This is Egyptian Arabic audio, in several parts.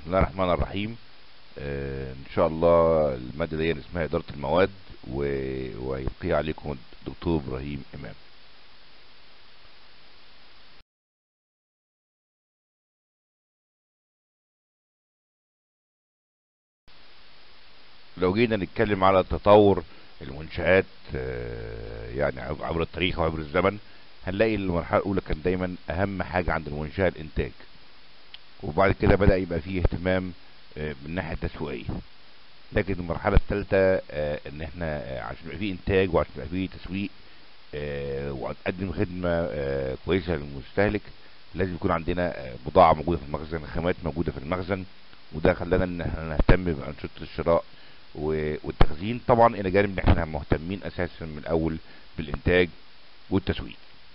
الله الرحمن الرحيم آه، ان شاء الله المادة دي اسمها ادارة المواد و- وهيلقيها عليكم الدكتور ابراهيم امام لو جينا نتكلم على تطور المنشآت آه، يعني عب- عبر التاريخ وعبر الزمن هنلاقي المرحلة الأولى كان دايما أهم حاجة عند المنشأة الإنتاج وبعد كده بدأ يبقى فيه اهتمام آه، من الناحية التسويقية لكن المرحلة الثالثة آه، إن إحنا آه، عشان يبقى فيه إنتاج وعشان يبقى فيه تسويق آه، وهنقدم خدمة آه، كويسة للمستهلك لازم يكون عندنا آه، بضاعة موجودة في المخزن خامات موجودة في المخزن وده خلانا إن إحنا نهتم بأنشطة الشراء و- والتخزين طبعا إلى جانب إن إحنا مهتمين أساسا من الأول بالإنتاج والتسويق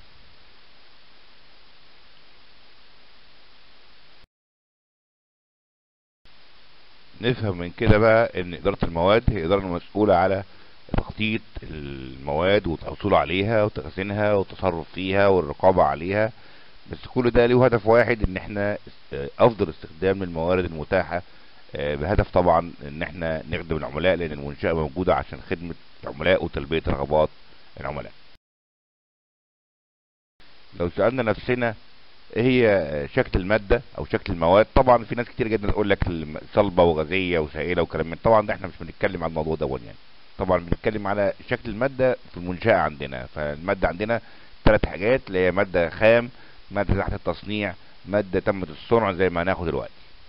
نفهم من كده بقى ان اداره المواد هي اداره مسؤوله على تخطيط المواد والحصول عليها وتخزينها والتصرف فيها والرقابه عليها بس كل ده له هدف واحد ان احنا است- افضل استخدام للموارد المتاحه آه، بهدف طبعا ان احنا نخدم العملاء لان المنشاه موجوده عشان خدمه العملاء وتلبيه رغبات العملاء لو سالنا نفسنا ايه هي شكل المادة او شكل المواد طبعا في ناس كتير جدا تقول لك الم- صلبة وغازية وسائلة وكلام من طبعا ده احنا مش بنتكلم عن الموضوع ده يعني طبعا بنتكلم على شكل المادة في المنشأة عندنا فالمادة عندنا ثلاث حاجات اللي هي مادة خام مادة تحت التصنيع مادة تمت الصنع زي ما هناخد دلوقتي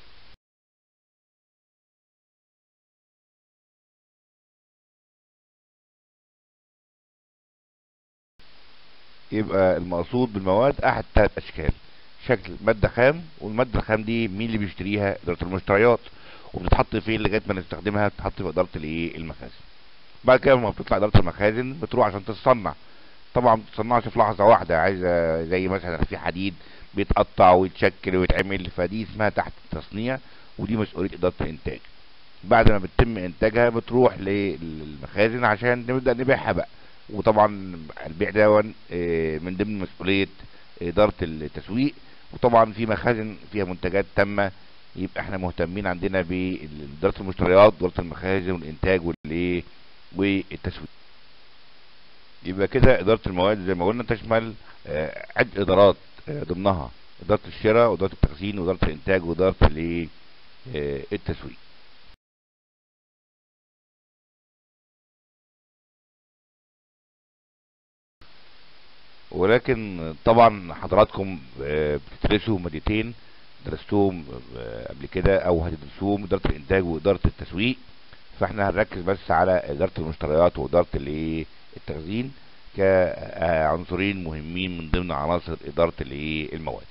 يبقى المقصود بالمواد احد ثلاث اشكال شكل مادة خام والمادة الخام دي مين اللي بيشتريها ادارة المشتريات وبتتحط فين لغاية ما نستخدمها بتتحط في ادارة الايه المخازن بعد كده لما بتطلع ادارة المخازن بتروح عشان تتصنع طبعا ما بتتصنعش في لحظة واحدة عايزة زي مثلا في حديد بيتقطع ويتشكل ويتعمل فدي اسمها تحت التصنيع ودي مسؤولية ادارة الانتاج بعد ما بتتم انتاجها بتروح للمخازن عشان نبدأ نبيعها بقى وطبعا البيع ده آه، من ضمن مسؤولية إدارة التسويق وطبعا في مخازن فيها منتجات تامة يبقى احنا مهتمين عندنا بإدارة المشتريات وإدارة المخازن والإنتاج والإيه والتسويق يبقى كده إدارة المواد زي ما قلنا تشمل آه، عدة إدارات آه، ضمنها إدارة الشراء وإدارة التخزين وإدارة الإنتاج وإدارة الإيه آه، التسويق ولكن طبعا حضراتكم آه، بتدرسوا مادتين درستوهم آه، قبل كده او هتدرسوهم اداره الانتاج واداره التسويق فاحنا هنركز بس على اداره المشتريات واداره الايه التخزين كعنصرين مهمين من ضمن عناصر اداره الايه المواد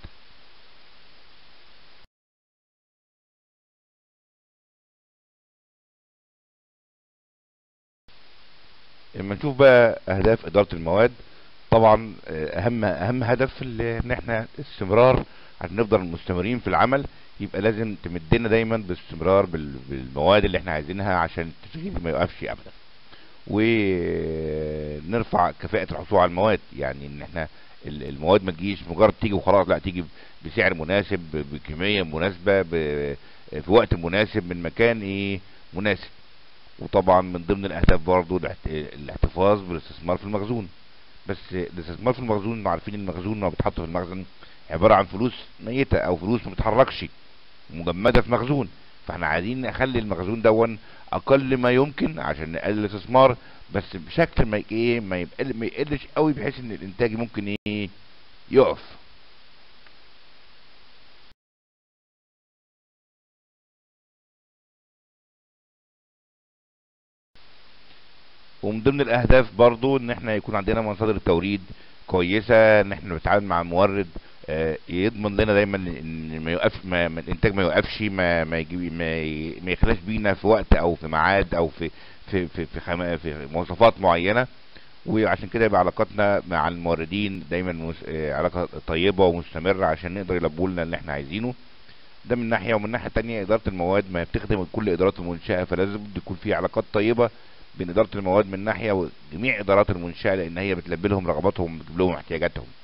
لما نشوف بقى اهداف اداره المواد طبعا آه، اهم اهم هدف اللي- ان احنا استمرار عشان نفضل مستمرين في العمل يبقى لازم تمدنا دايما باستمرار بال- بالمواد اللي احنا عايزينها عشان التشغيل ما يوقفش ابدا ونرفع كفاءة الحصول على المواد يعني ان احنا ال- المواد ما تجيش مجرد تيجي وخلاص لا تيجي بسعر مناسب ب- بكمية مناسبة ب- في وقت مناسب من مكان ايه مناسب وطبعا من ضمن الاهداف برضو الاحت- الاحتفاظ بالاستثمار في المخزون بس الاستثمار في المخزون انتوا عارفين ان المخزون لما بيتحط في المخزن عبارة عن فلوس ميتة او فلوس ما بتتحركش مجمدة في مخزون فاحنا عايزين نخلي المخزون دون اقل ما يمكن عشان نقلل الاستثمار بس بشكل ما ي- ايه ما يبقى ما يقلش قوي بحيث ان الانتاج ممكن ايه يقف ومن ضمن الاهداف برضو ان احنا يكون عندنا مصادر توريد كويسه ان احنا نتعامل مع مورد آه، يضمن لنا دايما ان ما يوقف ما ما الانتاج ما يوقفش ما ما يجي ما, ي- ما يخلاش بينا في وقت او في ميعاد او في في في في, خما في مواصفات معينه وعشان كده يبقى علاقاتنا مع الموردين دايما مس... آه، علاقه طيبه ومستمره عشان نقدر يلبوا لنا اللي احنا عايزينه ده من ناحيه ومن ناحيه تانية اداره المواد ما بتخدم كل ادارات المنشاه فلازم يكون في علاقات طيبه بين اداره المواد من ناحيه وجميع ادارات المنشاه لان هي بتلبي لهم رغباتهم وبتجيب لهم احتياجاتهم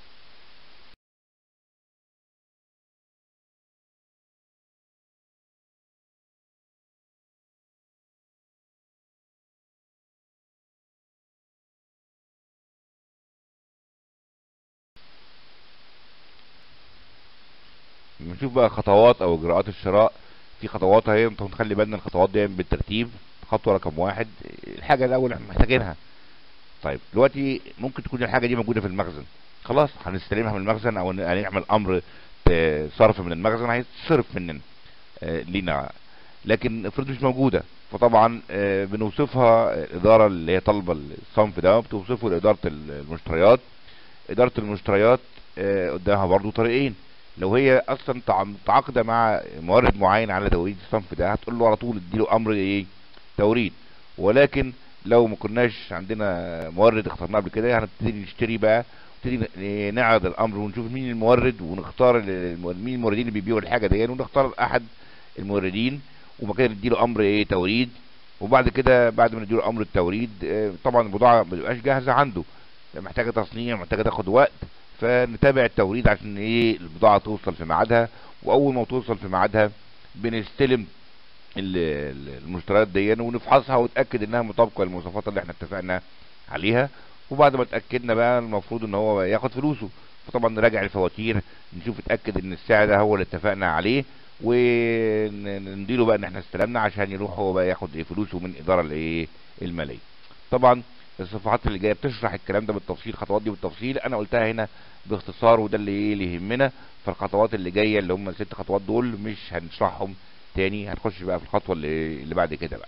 بنشوف بقى خطوات او اجراءات الشراء في خطوات اهي انت نخلي بالنا الخطوات دي بالترتيب خطوه رقم واحد الحاجه الاول احنا محتاجينها طيب دلوقتي ممكن تكون الحاجه دي موجوده في المخزن خلاص هنستلمها من المخزن او هنعمل امر صرف من المخزن هيتصرف مننا آه لينا لكن افرض مش موجوده فطبعا آه بنوصفها الاداره اللي هي طالبه الصنف ده بتوصفه لاداره المشتريات اداره المشتريات آه قدامها برضو طريقين لو هي اصلا متعاقده مع مورد معين على توريد الصنف ده هتقول له على طول اديله امر ايه توريد ولكن لو ما كناش عندنا مورد اخترناه قبل كده هنبتدي نشتري بقى نبتدي نعرض الامر ونشوف مين المورد ونختار مين الموردين اللي بيبيعوا الحاجه دي ونختار احد الموردين وبعد كده نديله امر ايه توريد وبعد كده بعد ما نديله امر التوريد طبعا البضاعه ما بتبقاش جاهزه عنده محتاجه تصنيع محتاجه تاخد وقت فنتابع التوريد عشان ايه البضاعه توصل في ميعادها واول ما توصل في ميعادها بنستلم المشتريات دي ونفحصها ونتاكد انها مطابقه للمواصفات اللي احنا اتفقنا عليها وبعد ما اتاكدنا بقى المفروض ان هو ياخد فلوسه فطبعا نراجع الفواتير نشوف اتاكد ان السعر ده هو اللي اتفقنا عليه ونديله بقى ان احنا استلمنا عشان يروح هو بقى ياخد ايه فلوسه من الاداره الايه الماليه طبعا الصفحات اللي جايه بتشرح الكلام ده بالتفصيل الخطوات دي بالتفصيل انا قلتها هنا باختصار وده اللي ايه اللي يهمنا فالخطوات اللي جايه اللي هم الست خطوات دول مش هنشرحهم تاني هنخش بقى في الخطوه اللي, اللي بعد كده بقى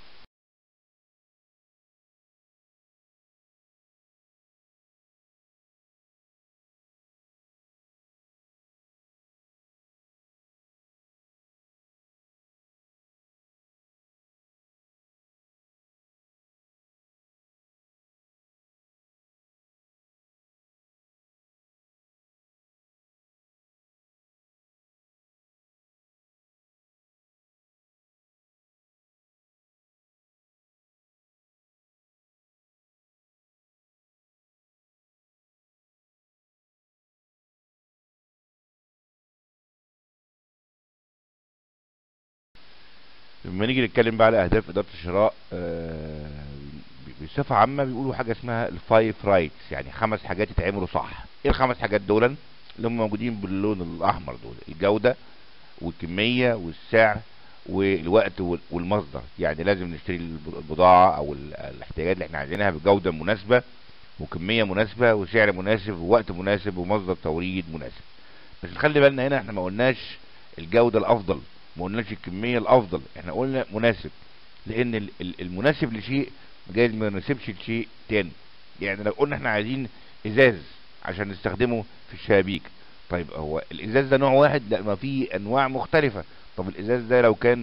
لما نيجي نتكلم بقى على اهداف اداره الشراء آه بصفه عامه بيقولوا حاجه اسمها الفايف رايتس يعني خمس حاجات يتعملوا صح ايه الخمس حاجات دول اللي هم موجودين باللون الاحمر دول الجوده والكميه والسعر والوقت والمصدر يعني لازم نشتري البضاعه او الاحتياجات اللي احنا عايزينها بجوده مناسبه وكميه مناسبه وسعر مناسب ووقت مناسب ومصدر توريد مناسب بس نخلي بالنا هنا احنا ما قلناش الجوده الافضل ما قلناش الكميه الافضل احنا قلنا مناسب لان المناسب لشيء جايز ما يناسبش لشيء تاني يعني لو قلنا احنا عايزين ازاز عشان نستخدمه في الشبابيك طيب هو الازاز ده نوع واحد لا ما في انواع مختلفه طب الازاز ده لو كان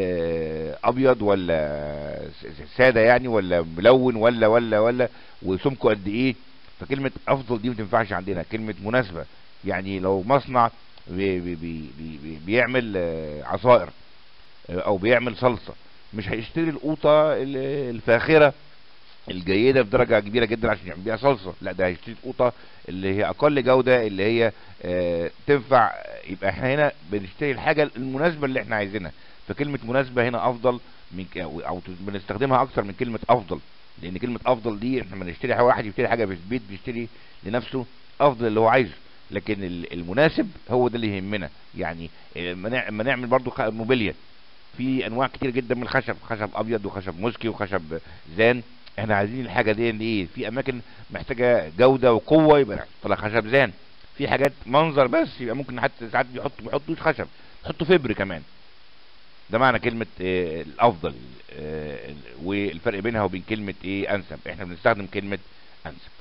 اه ابيض ولا ساده يعني ولا ملون ولا ولا ولا وسمكه قد ايه فكلمه افضل دي ما تنفعش عندنا كلمه مناسبه يعني لو مصنع بي بي بي بيعمل عصائر او بيعمل صلصه مش هيشتري القوطه الفاخره الجيده بدرجه كبيره جدا عشان يعمل بيها صلصه لا ده هيشتري القوطه اللي هي اقل جوده اللي هي آه تنفع يبقى احنا هنا بنشتري الحاجه المناسبه اللي احنا عايزينها فكلمه مناسبه هنا افضل من او بنستخدمها اكثر من كلمه افضل لان كلمه افضل دي احنا لما نشتري حاجه واحد يشتري حاجه في البيت بيشتري لنفسه افضل اللي هو عايزه لكن المناسب هو ده اللي يهمنا يعني لما نعمل برضو موبيليا في انواع كتير جدا من الخشب خشب ابيض وخشب موسكي وخشب زان احنا عايزين الحاجه دي ايه في اماكن محتاجه جوده وقوه يبقى طلع خشب زان في حاجات منظر بس يبقى ممكن حتى ساعات بيحطوا بيحطوش خشب يحطوا فبر كمان ده معنى كلمة آه الافضل آه والفرق بينها وبين كلمة ايه انسب احنا بنستخدم كلمة انسب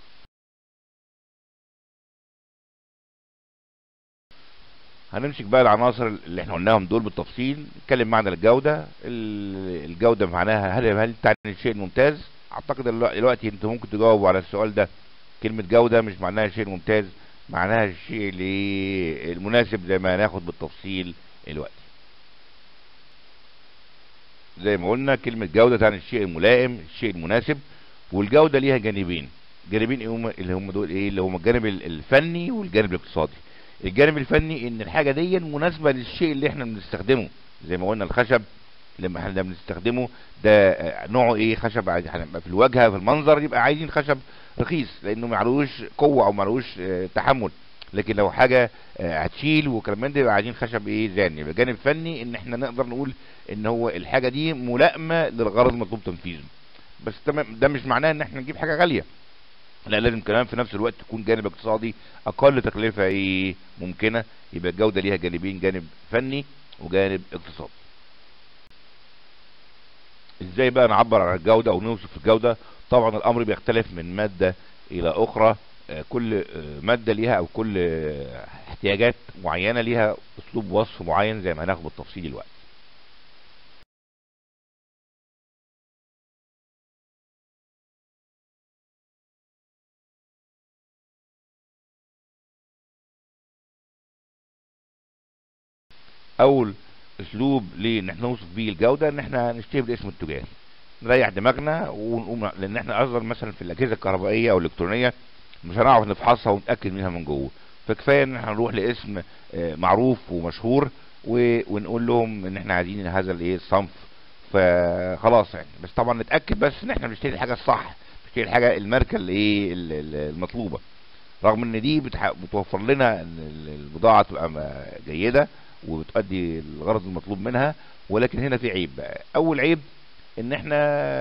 هنمسك بقى العناصر اللي احنا قلناهم دول بالتفصيل نتكلم معنى الجودة الجودة معناها هل هل تعني الشيء الممتاز اعتقد دلوقتي انتوا ممكن تجاوبوا على السؤال ده كلمة جودة مش معناها شيء ممتاز معناها الشيء اللي المناسب زي ما هناخد بالتفصيل دلوقتي زي ما قلنا كلمة جودة تعني الشيء الملائم الشيء المناسب والجودة ليها جانبين جانبين ايه هم اللي هم دول ايه اللي هم الجانب الفني والجانب الاقتصادي الجانب الفني ان الحاجة دي مناسبة للشيء اللي احنا بنستخدمه زي ما قلنا الخشب لما احنا بنستخدمه ده نوعه ايه خشب هنبقى في الواجهه في المنظر يبقى عايزين خشب رخيص لانه معلوش قوه او معلوش اه تحمل لكن لو حاجه آه، هتشيل وكلام من ده يبقى عايزين خشب ايه زان يبقى جانب فني ان احنا نقدر نقول ان هو الحاجه دي ملائمه للغرض المطلوب تنفيذه بس تمام ده مش معناه ان احنا نجيب حاجه غاليه لا لازم كمان في نفس الوقت تكون جانب اقتصادي اقل تكلفه ايه ممكنه يبقى الجوده ليها جانبين جانب فني وجانب اقتصادي ازاي بقى نعبر عن الجوده او نوصف الجوده طبعا الامر بيختلف من ماده الى اخرى آه، كل آه، ماده ليها او كل آه، احتياجات معينه ليها اسلوب وصف معين زي ما هناخد بالتفصيل دلوقتي اول اسلوب لان احنا نوصف بيه الجوده ان احنا نشتري بالاسم التجاري نريح دماغنا ونقوم لان احنا اصلا مثلا في الاجهزه الكهربائيه او الالكترونيه مش هنعرف نفحصها ونتاكد منها من جوه فكفايه ان احنا نروح لاسم آه، معروف ومشهور و- ونقول لهم ان احنا عايزين هذا الايه الصنف فخلاص يعني بس طبعا نتاكد بس ان احنا بنشتري الحاجه الصح بنشتري الحاجه الماركه اللي ايه ال- ال- المطلوبه رغم ان دي بتح- بتوفر لنا ان ال- البضاعه تبقى م- جيده وبتؤدي الغرض المطلوب منها ولكن هنا في عيب بقى اول عيب ان احنا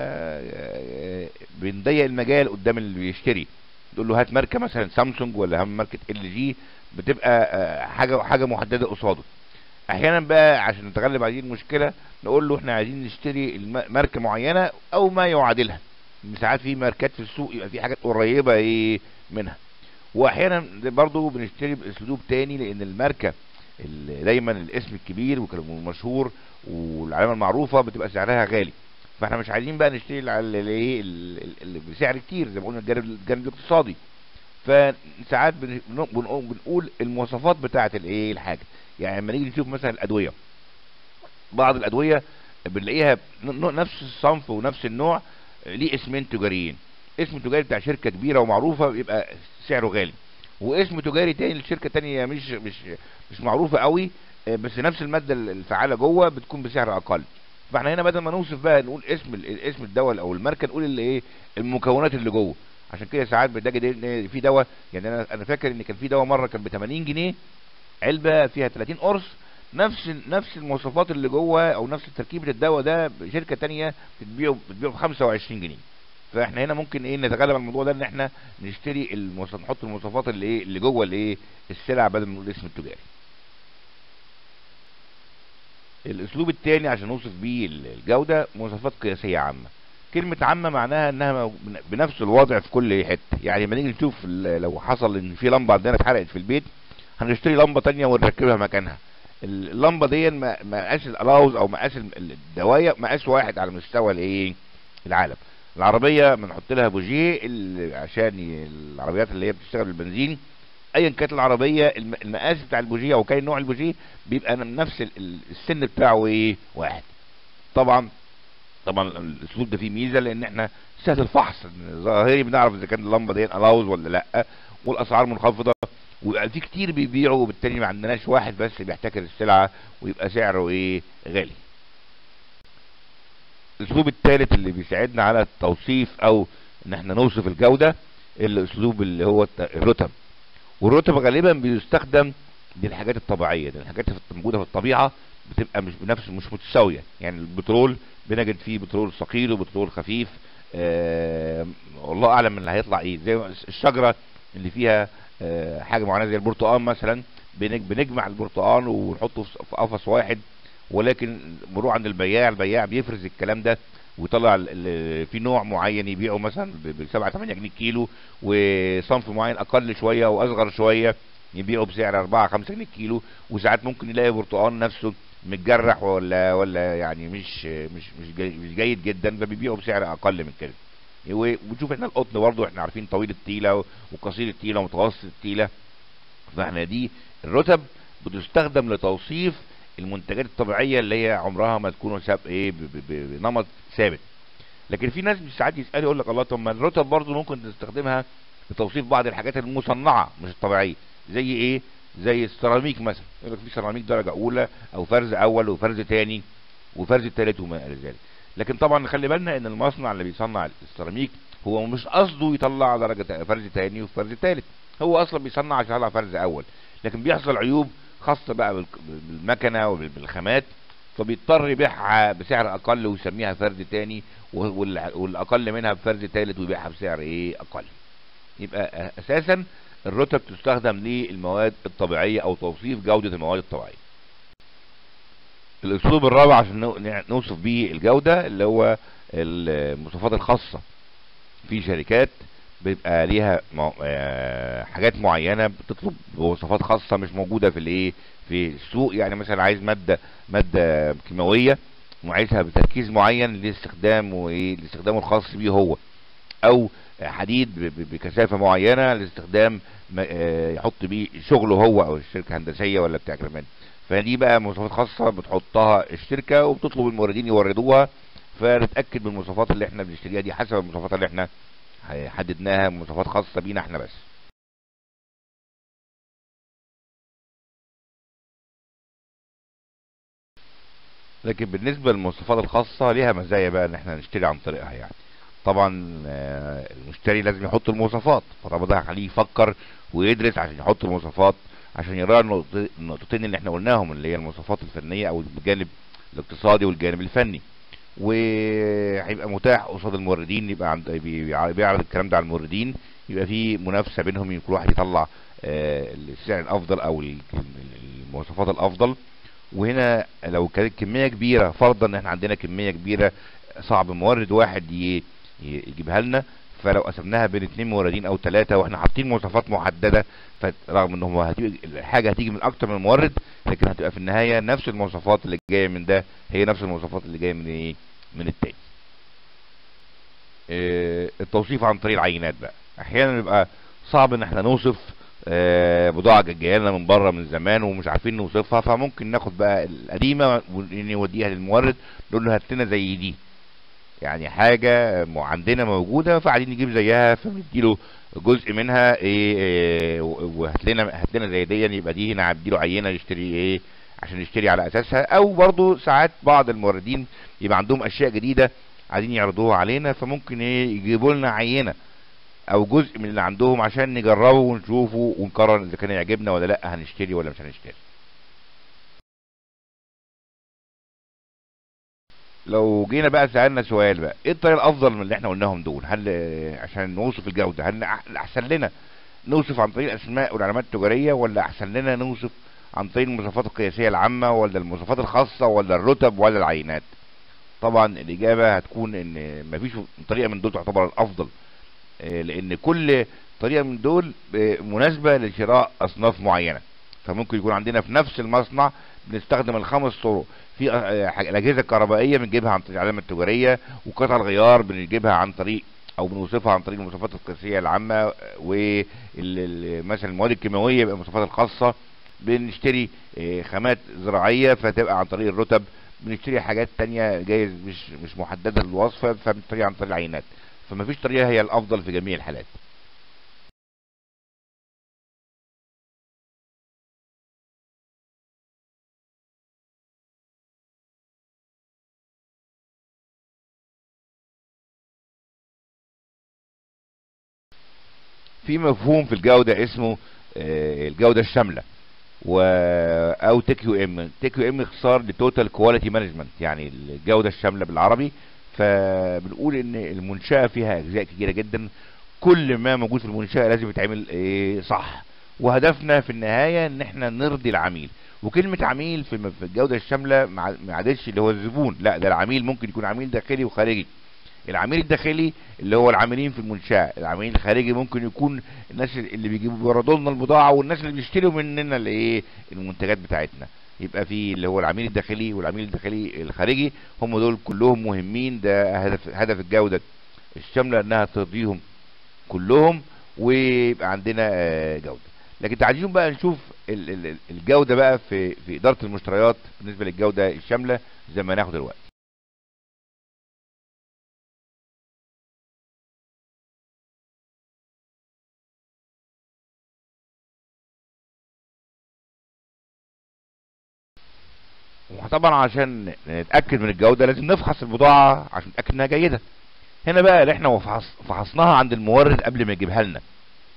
آه، بنضيق المجال قدام اللي بيشتري تقول له هات ماركه مثلا سامسونج ولا هات ماركه ال جي بتبقى آه، حاجه حاجه محدده قصاده احيانا بقى عشان نتغلب على هذه المشكله نقول له احنا عايزين نشتري الم- ماركه معينه او ما يعادلها إن ساعات في ماركات في السوق يبقى في حاجات قريبه ايه منها واحيانا برضه بنشتري باسلوب تاني لان الماركه ال- دايما الاسم الكبير والمشهور والعلامه المعروفه بتبقى سعرها غالي فاحنا مش عايزين بقى نشتري الع- ال- الايه ال- ال- ال- بسعر كتير زي ما قلنا الجانب الجانب الاقتصادي فساعات بن- بن- بنقول بنقول المواصفات بتاعه الايه الحاجه يعني لما نيجي نشوف مثلا الادويه بعض الادويه بنلاقيها ن- ن- نفس الصنف ونفس النوع ليه اسمين تجاريين اسم تجاري بتاع شركه كبيره ومعروفه بيبقى سعره غالي واسم تجاري تاني لشركه تانية مش مش مش معروفه قوي آه، بس نفس الماده الفعاله جوه بتكون بسعر اقل فاحنا هنا بدل ما نوصف بقى نقول اسم ال- اسم الدواء او الماركه نقول اللي ايه المكونات اللي جوه عشان كده ساعات بتلاقي دي- إن في دواء يعني انا انا فاكر ان كان في دواء مره كان ب 80 جنيه علبه فيها 30 قرص نفس نفس المواصفات اللي جوه او نفس تركيبه الدواء ده شركه تانية بتبيعه بتبيعه ب 25 جنيه فاحنا هنا ممكن ايه نتغلب على الموضوع ده ان احنا نشتري المواصفات نحط المواصفات اللي ايه اللي جوه الايه السلع بدل ما نقول الاسم التجاري الاسلوب الثاني عشان نوصف بيه الجوده مواصفات قياسيه عامه كلمه عامه معناها انها بن- بنفس الوضع في كل حته يعني لما نيجي نشوف ال- لو حصل ان في لمبه عندنا اتحرقت في البيت هنشتري لمبه تانية ونركبها مكانها ال- اللمبه دي ما- مقاس الالاوز او مقاس ال- الدوايه مقاس واحد على مستوى الايه العالم العربيه بنحط لها بوجيه ال- عشان ي- العربيات اللي هي بتشتغل بالبنزين ايا كانت العربيه الم- المقاس بتاع البوجيه او كان نوع البوجيه بيبقى نفس ال- ال- السن بتاعه ايه واحد طبعا طبعا الاسلوب ده فيه ميزه لان احنا سهل الفحص إن ظاهري بنعرف اذا كان اللمبه دي الاوز ولا لا والاسعار منخفضه ويبقى في كتير بيبيعوا وبالتالي ما عندناش واحد بس بيحتكر السلعه ويبقى سعره ايه غالي الاسلوب الثالث اللي بيساعدنا على التوصيف او ان احنا نوصف الجوده الاسلوب اللي هو الت- الرتب والرتب غالبا بيستخدم للحاجات الطبيعيه لان الحاجات اللي موجوده في الطبيعه بتبقى مش بنفس مش متساويه يعني البترول بنجد فيه بترول ثقيل وبترول خفيف آه والله اعلم من اللي هيطلع ايه زي الشجره اللي فيها آه حاجه معينه زي البرتقال مثلا بنج- بنجمع البرتقال ونحطه في في قفص واحد ولكن بنروح عند البياع البياع بيفرز الكلام ده ويطلع ال- ال- في نوع معين يبيعه مثلا ب 7 8 جنيه كيلو وصنف معين اقل شويه واصغر شويه يبيعه بسعر 4 5 جنيه كيلو وساعات ممكن يلاقي برتقال نفسه متجرح ولا ولا يعني مش مش مش جي- مش جيد جدا فبيبيعه بسعر اقل من كده وبنشوف احنا القطن برضه احنا عارفين طويل التيله وقصير التيله ومتوسط التيله فاحنا دي الرتب بتستخدم لتوصيف المنتجات الطبيعيه اللي هي عمرها ما تكون ساب ايه ب- ب- ب- بنمط ثابت لكن في ناس ساعات يسالوا يقول لك الله طب ما الرتب برضه ممكن تستخدمها لتوصيف بعض الحاجات المصنعه مش الطبيعيه زي ايه زي السيراميك مثلا يقول لك في سيراميك درجه اولى او فرز اول وفرز تاني وفرز تالت وما الى ذلك لكن طبعا نخلي بالنا ان المصنع اللي بيصنع السيراميك هو مش قصده يطلع درجه فرز تاني وفرز تالت هو اصلا بيصنع عشان يطلع فرز اول لكن بيحصل عيوب خاصه بقى بالك- بالمكنه وبالخامات فبيضطر يبيعها بسعر اقل ويسميها فرز تاني وال- والاقل منها بفرز تالت ويبيعها بسعر ايه اقل يبقى اساسا الرتب تستخدم للمواد الطبيعيه او توصيف جوده المواد الطبيعيه الاسلوب الرابع عشان نو- نع- نوصف بيه الجوده اللي هو المواصفات الخاصه في شركات بيبقى ليها مو- آه، حاجات معينه بتطلب مواصفات خاصه مش موجوده في الايه في السوق يعني مثلا عايز ماده ماده كيماويه وعايزها بتركيز معين لاستخدام وايه لاستخدامه الخاص بيه هو او حديد ب- ب- بكثافه معينه لاستخدام ما- آه، يحط بيه شغله هو او الشركه هندسيه ولا بتاع كمان فدي بقى مواصفات خاصه بتحطها الشركه وبتطلب الموردين يوردوها فنتاكد من المواصفات اللي احنا بنشتريها دي حسب المواصفات اللي احنا حددناها مواصفات خاصه بينا احنا بس لكن بالنسبه للمواصفات الخاصه ليها مزايا بقى ان احنا نشتري عن طريقها يعني طبعا آه، المشتري لازم يحط المواصفات فطبعا ده هيخليه يفكر ويدرس عشان يحط المواصفات عشان يراعي النقط- النقطتين اللي احنا قلناهم اللي هي المواصفات الفنيه او الجانب الاقتصادي والجانب الفني وهيبقى متاح قصاد الموردين يبقى عند بي- بيعرض الكلام ده على الموردين يبقى في منافسه بينهم يمكن كل واحد يطلع آه، السعر الافضل او ال- المواصفات الافضل وهنا لو كانت كميه كبيره فرضا ان احنا عندنا كميه كبيره صعب مورد واحد ي- ي- يجيبها لنا فلو قسمناها بين اتنين موردين او ثلاثه واحنا حاطين مواصفات محدده فرغم ان هو هتيجي الحاجه هتيجي من اكتر من مورد لكن هتبقى في النهايه نفس المواصفات اللي جايه من ده هي نفس المواصفات اللي جايه من ايه من التاني آه، التوصيف عن طريق العينات بقى احيانا بيبقى صعب ان احنا نوصف آه، بضاعة جايه لنا من بره من زمان ومش عارفين نوصفها فممكن ناخد بقى القديمة ونوديها للمورد نقول له هات لنا زي دي يعني حاجة م- عندنا موجودة فقاعدين نجيب زيها فبنديله جزء منها ايه إيه، و- وهات لنا هات لنا زي دي يبقى دي هنا هديله عينة يشتري ايه عشان يشتري على اساسها او برضو ساعات بعض الموردين يبقى عندهم اشياء جديدة عايزين يعرضوها علينا فممكن ايه يجيبوا لنا عينة او جزء من اللي عندهم عشان نجربه ونشوفه ونقرر اذا كان يعجبنا ولا لا هنشتري ولا مش هنشتري لو جينا بقى سألنا سؤال بقى ايه الطريقة الافضل من اللي احنا قلناهم دول هل آه، عشان نوصف الجودة هل أح- احسن لنا نوصف عن طريق الاسماء والعلامات التجارية ولا احسن لنا نوصف عن طريق المواصفات القياسية العامة ولا المواصفات الخاصة ولا الرتب ولا العينات طبعا الاجابة هتكون ان مفيش طريقة من دول تعتبر الافضل آه، لان كل طريقة من دول آه، مناسبة لشراء اصناف معينة فممكن يكون عندنا في نفس المصنع بنستخدم الخمس طرق في آه، حاجة- الاجهزه الكهربائيه بنجيبها عن طريق العلامه التجاريه وقطع الغيار بنجيبها عن طريق او بنوصفها عن طريق المواصفات القياسيه العامه ومثلا المواد الكيماويه يبقى المواصفات الخاصه بنشتري آه، خامات زراعيه فتبقى عن طريق الرتب بنشتري حاجات تانية جايز مش مش محدده للوصفه فبنشتري عن طريق العينات فما فيش طريقه هي الافضل في جميع الحالات في مفهوم في الجودة اسمه آه، الجودة الشاملة و او تي كيو ام تي كيو ام اختصار لتوتال كواليتي مانجمنت يعني الجودة الشاملة بالعربي فبنقول ان المنشأة فيها اجزاء كتيرة جدا كل ما موجود في المنشأة لازم يتعمل آه، صح وهدفنا في النهاية ان احنا نرضي العميل وكلمة عميل في في الجودة الشاملة ما ما عادتش اللي هو الزبون لا ده العميل ممكن يكون عميل داخلي وخارجي العميل الداخلي اللي هو العاملين في المنشأة العميل الخارجي ممكن يكون الناس اللي بيجيبوا بيوردوا لنا البضاعة والناس اللي بيشتروا مننا الايه المنتجات بتاعتنا يبقى في اللي هو العميل الداخلي والعميل الداخلي الخارجي هم دول كلهم مهمين ده هدف هدف الجودة الشاملة انها ترضيهم كلهم ويبقى عندنا آه، جودة لكن عايزين بقى نشوف ال- ال- ال- الجودة بقى في في إدارة المشتريات بالنسبة للجودة الشاملة زي ما ناخد دلوقتي وطبعا عشان نتاكد من الجوده لازم نفحص البضاعه عشان نتاكد انها جيده هنا بقى اللي احنا فحص فحصناها عند المورد قبل ما يجيبها لنا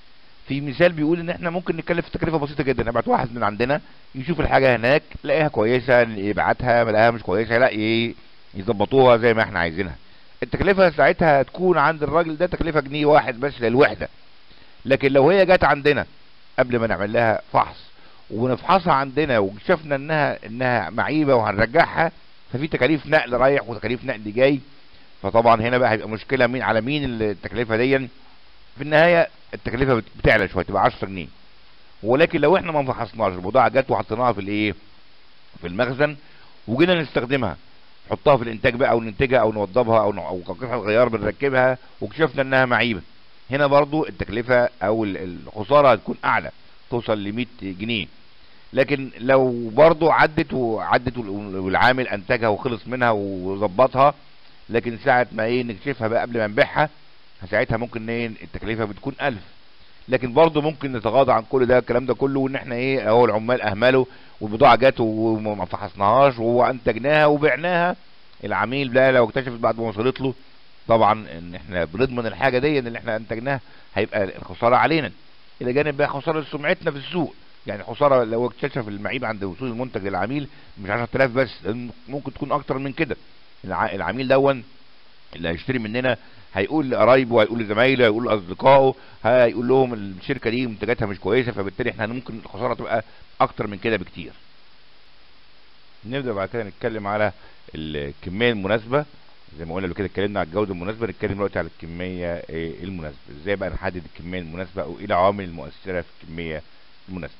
في مثال بيقول ان احنا ممكن نتكلف تكلفه بسيطه جدا نبعت واحد من عندنا يشوف الحاجه هناك يلاقيها كويسه يبعتها ملاقيها مش كويسه لا ي- يظبطوها زي ما احنا عايزينها التكلفه ساعتها هتكون عند الراجل ده تكلفه جنيه واحد بس للوحده لكن لو هي جت عندنا قبل ما نعمل لها فحص ونفحصها عندنا واكتشفنا انها انها معيبه وهنرجعها ففي تكاليف نقل رايح وتكاليف نقل جاي فطبعا هنا بقى هيبقى مشكله مين على مين التكلفه دي في النهايه التكلفه بت- بتعلى شويه تبقى 10 جنيه ولكن لو احنا ما فحصناش البضاعه جت وحطيناها في الايه في المخزن وجينا نستخدمها نحطها في الانتاج بقى او ننتجها او نوضبها او ن- او كقطعه غيار بنركبها واكتشفنا انها معيبه هنا برضو التكلفه او ال- الخساره هتكون اعلى توصل ل 100 جنيه لكن لو برضو عدت وعدت وال- والعامل انتجها وخلص منها وظبطها لكن ساعة ما ايه نكشفها بقى قبل ما نبيعها ساعتها ممكن ايه التكلفة بتكون ألف لكن برضو ممكن نتغاضى عن كل ده الكلام ده كله وان احنا ايه اهو العمال اهملوا والبضاعة جت وما فحصناهاش وانتجناها وبعناها العميل ده لو اكتشف بعد ما وصلت له طبعا ان احنا بنضمن الحاجة دي ان اللي احنا انتجناها هيبقى الخسارة علينا الى جانب بقى خسارة سمعتنا في السوق يعني خسارة لو اكتشف المعيب عند وصول المنتج للعميل مش 10000 بس لأن ممكن تكون اكتر من كده الع- العميل دون اللي هيشتري مننا هيقول لقرايبه وهيقول لزمايله هيقول لاصدقائه هيقول لهم الشركه دي منتجاتها مش كويسه فبالتالي احنا ممكن الخساره تبقى اكتر من كده بكتير نبدا بعد كده نتكلم على الكميه المناسبه زي ما قلنا قبل كده اتكلمنا على الجوده المناسبه نتكلم دلوقتي على الكميه آه، المناسبه ازاي بقى نحدد الكميه المناسبه او ايه العوامل المؤثره في الكميه المناسبه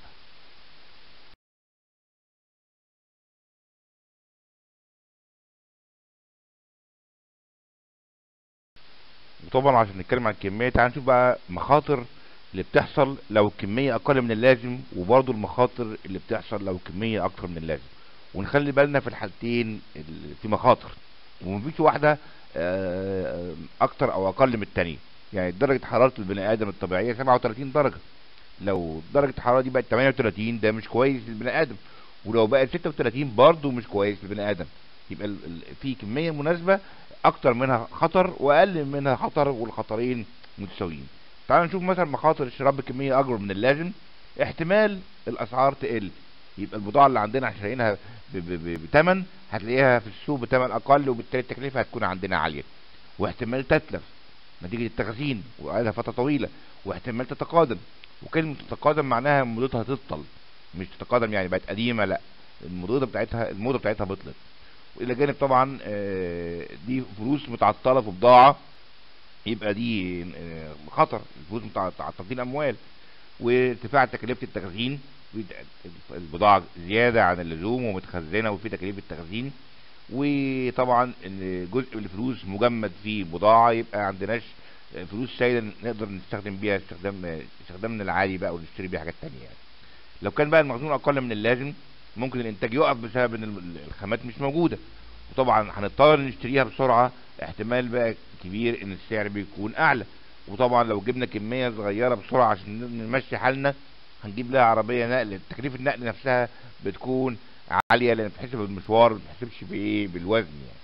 وطبعا عشان نتكلم عن الكميه تعال نشوف بقى مخاطر اللي بتحصل لو الكميه اقل من اللازم وبرضه المخاطر اللي بتحصل لو الكميه اكتر من اللازم ونخلي بالنا في الحالتين ال- في مخاطر ومفيش واحده آه، اكتر او اقل من التانية يعني درجه حراره البني ادم الطبيعيه 37 درجه لو درجه الحراره دي بقت 38 ده مش كويس للبني ادم ولو بقت 36 برضه مش كويس للبني ادم يبقى ال- ال- في كميه مناسبه اكتر منها خطر واقل منها خطر والخطرين متساويين تعال نشوف مثلا مخاطر الشراء بكميه اكبر من اللازم احتمال الاسعار تقل يبقى البضاعه اللي عندنا عشان شارينها ب- ب- ب- بتمن هتلاقيها في السوق بتمن اقل وبالتالي التكلفه هتكون عندنا عاليه واحتمال تتلف نتيجه التخزين وقالها فتره طويله واحتمال تتقادم وكلمه تتقادم معناها مدتها تبطل مش تتقادم يعني بقت قديمه لا الموضه بتاعتها الموضه بتاعتها بطلت والى جانب طبعا آه، دي فلوس متعطله في بضاعه يبقى دي آه، خطر الفلوس متعطلين اموال وارتفاع تكلفه التخزين البضاعه زياده عن اللزوم ومتخزنه وفي تكاليف التخزين وطبعا إن جزء من الفلوس مجمد في بضاعه يبقى عندناش فلوس سائله نقدر نستخدم بيها استخدام استخدامنا العادي بقى ونشتري بيها حاجات تانية يعني لو كان بقى المخزون اقل من اللازم ممكن الانتاج يقف بسبب ان ال- الخامات مش موجوده وطبعا هنضطر نشتريها بسرعه احتمال بقى كبير ان السعر بيكون اعلى وطبعا لو جبنا كميه صغيره بسرعه عشان نمشي حالنا هنجيب لها عربيه نقل تكلفه النقل نفسها بتكون عاليه لان بتحسب المشوار ما بتحسبش بايه بالوزن يعني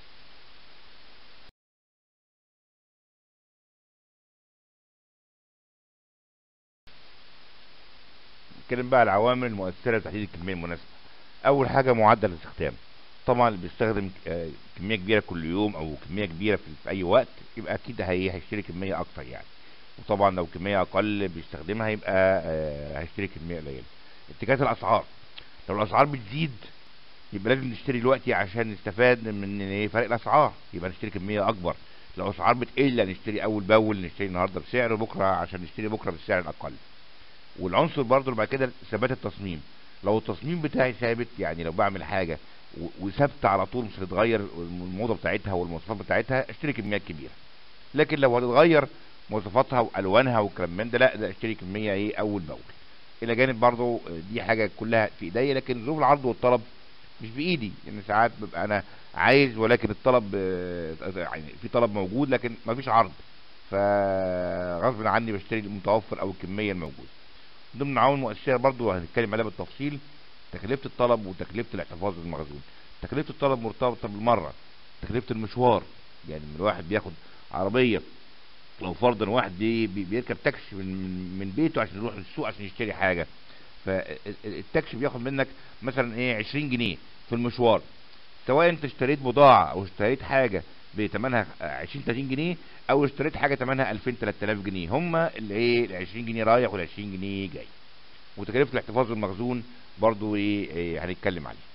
نتكلم بقى على العوامل المؤثره لتحديد الكميه المناسبه اول حاجه معدل الاستخدام طبعا اللي بيستخدم آه، كميه كبيره كل يوم او كميه كبيره في, في اي وقت يبقى اكيد هي هيشتري كميه اكتر يعني وطبعا لو كميه اقل بيستخدمها يبقى آه، هيشتري كميه قليله اتجاهات الاسعار لو الاسعار بتزيد يبقى لازم نشتري دلوقتي عشان نستفاد من إيه؟ فرق الاسعار يبقى نشتري كميه اكبر لو الاسعار بتقل نشتري اول باول نشتري النهارده بسعر بكره عشان نشتري بكره بالسعر الاقل والعنصر برضه اللي بعد كده ثبات التصميم لو التصميم بتاعي ثابت يعني لو بعمل حاجه و- وثابته على طول مش هتتغير الموضه بتاعتها والمواصفات بتاعتها اشتري كميات كبيره لكن لو هتتغير مواصفاتها والوانها والكلام من ده لا ده اشتري كميه ايه اول باول الى جانب برضه دي حاجه كلها في ايديا لكن ظروف العرض والطلب مش بايدي يعني ساعات ببقى انا عايز ولكن الطلب آه، يعني في طلب موجود لكن مفيش عرض فغصب عني بشتري المتوفر او الكميه الموجوده ضمن العوامل المؤثره برضو هنتكلم عليها بالتفصيل تكلفه الطلب وتكلفه الاحتفاظ بالمخزون تكلفه الطلب مرتبطه بالمره تكلفه المشوار يعني من الواحد بياخد عربيه لو فرضا واحد بي- بي- بيركب تاكسي من من- من بيته عشان يروح السوق عشان يشتري حاجه فالتاكسي بياخد منك مثلا ايه 20 جنيه في المشوار سواء انت اشتريت بضاعه او اشتريت حاجه بثمنها 20 30 جنيه او اشتريت حاجه ثمنها 2000 3000 جنيه هما اللي ايه ال 20 جنيه رايح وال 20 جنيه جاي وتكلفه الاحتفاظ بالمخزون برضو ايه, إيه هنتكلم عليه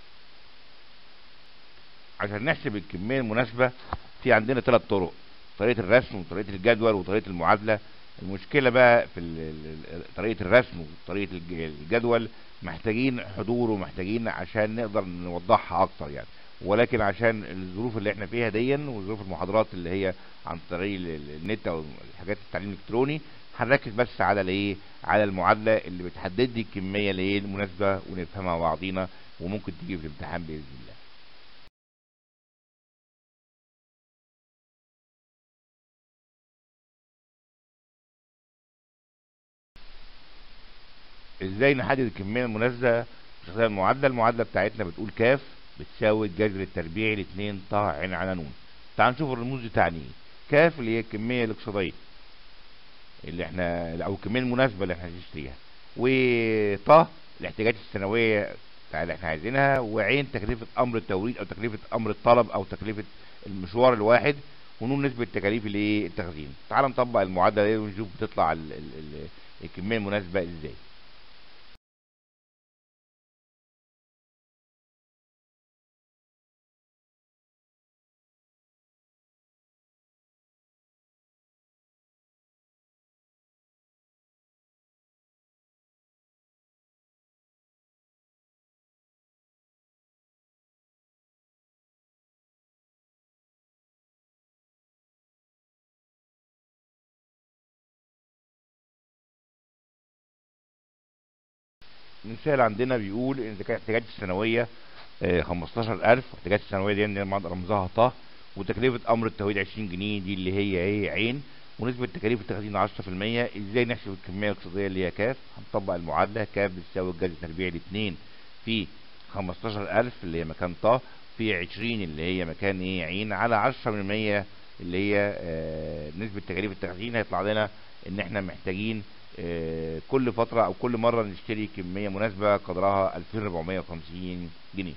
عشان نحسب الكميه المناسبه في عندنا ثلاث طرق طريقه الرسم وطريقه الجدول وطريقه المعادله المشكله بقى في ال- ال- ال- طريقه الرسم وطريقه الج- الجدول محتاجين حضور ومحتاجين عشان نقدر نوضحها اكتر يعني ولكن عشان الظروف اللي احنا فيها دي وظروف المحاضرات اللي هي عن طريق ال- ال- النت او الحاجات التعليم الالكتروني هنركز بس على الايه على المعادله اللي بتحدد لي الكميه اللي هي المناسبه ونفهمها مع بعضينا وممكن تيجي في الامتحان باذن الله ازاي نحدد الكميه المناسبه باستخدام المعادله المعادله بتاعتنا بتقول كاف بتساوي الجذر التربيعي ل 2 ط عين على ن تعال نشوف الرموز دي تعني ايه كاف اللي هي الكميه الاقتصاديه اللي احنا او الكميه المناسبه اللي احنا هنشتريها وط الاحتياجات السنويه بتاع اللي احنا عايزينها وعين تكلفه امر التوريد او تكلفه امر الطلب او تكلفه المشوار الواحد ونون نسبه تكاليف الايه التخزين تعال نطبق المعادله دي ونشوف بتطلع ال ال ال الكميه المناسبه ازاي مثال عندنا بيقول ان كانت الاحتياجات السنويه آه، 15000 الاحتياجات السنويه دي اللي رمزها ط وتكلفه امر التوريد 20 جنيه دي اللي هي ايه عين ونسبه تكاليف التخزين 10% ازاي نحسب الكميه الاقتصاديه اللي هي كاف هنطبق المعادله كاف بتساوي الجذر التربيعي ل 2 في 15000 اللي هي مكان ط في 20 اللي هي مكان ايه عين على 10% اللي هي آه، نسبه تكاليف التخزين هيطلع لنا ان احنا محتاجين آه، كل فترة أو كل مرة نشتري كمية مناسبة قدرها 2450 جنيه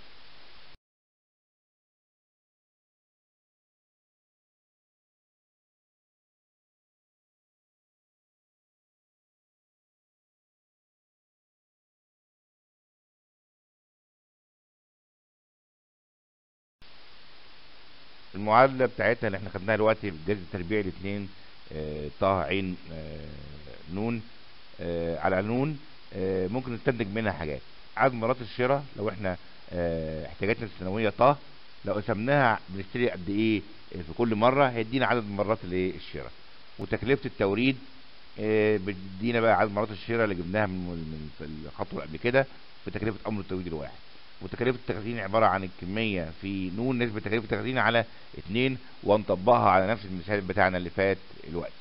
المعادلة بتاعتنا اللي احنا خدناها دلوقتي بالجذر التربيعي الاثنين ط عين آه، نون آه، على نون آه، ممكن نستنتج منها حاجات عدد مرات الشراء لو احنا آه، احتياجاتنا السنوية ط لو قسمناها بنشتري قد ايه في كل مرة هيدينا عدد مرات الايه الشراء وتكلفة التوريد آه، بتدينا بقى عدد مرات الشراء اللي جبناها من من الخطوة اللي قبل كده في تكلفة امر التوريد الواحد وتكاليف التخزين عبارة عن الكمية في نون نسبة تكاليف التخزين على اتنين ونطبقها على نفس المثال بتاعنا اللي فات الوقت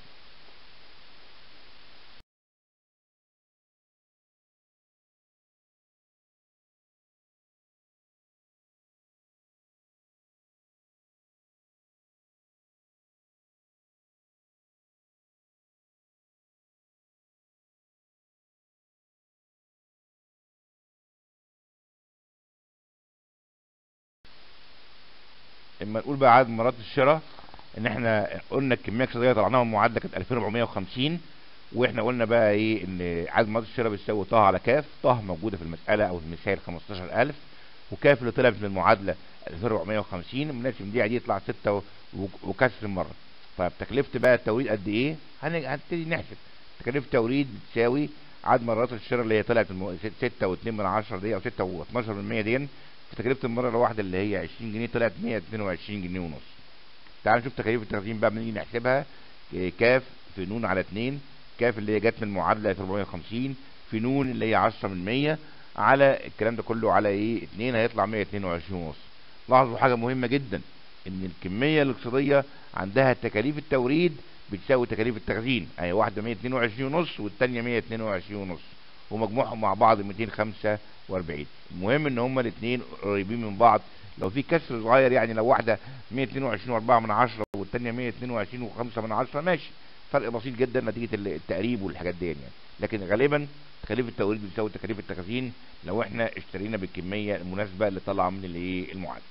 اما نقول بقى عدد مرات الشراء ان احنا قلنا الكميه الاقتصاديه طلعناها من المعادله كانت 2450 واحنا قلنا بقى ايه ان عدد مرات الشراء بتساوي ط على كاف ط موجوده في المساله او المثال 15000 وكاف اللي طلعت من المعادله 2450 بنقسم دي على دي يطلع 6 وكسر مره طيب تكلفه بقى التوريد قد ايه هن- هنبتدي نحسب تكلفه التوريد بتساوي عدد مرات الشراء اللي هي طلعت الم- 6 و2 من 10 دي او 6 و12 من 100 دي في تكلفة المرة الواحدة اللي هي 20 جنيه طلعت 122 جنيه ونص تعال نشوف تكاليف التخزين بقى بنيجي نحسبها إيه، كاف في نون على 2 كاف اللي هي جت من المعادلة 450 في نون اللي هي 10 من 100 على الكلام ده كله على ايه 2 هيطلع 122 ونص لاحظوا حاجة مهمة جدا ان الكمية الاقتصادية عندها تكاليف التوريد بتساوي تكاليف التخزين اهي واحدة 122 ونص والتانية 122 ونص ومجموعهم مع بعض 245 المهم ان هما الاثنين قريبين من بعض لو في كسر صغير يعني لو واحده 122 و4 من عشرة والثانيه 122 و5 من عشرة ماشي فرق بسيط جدا نتيجه التقريب والحاجات دي يعني لكن غالبا تكاليف التوريد بتساوي تكاليف التخزين لو احنا اشترينا بالكميه المناسبه اللي طالعه من الايه المعادله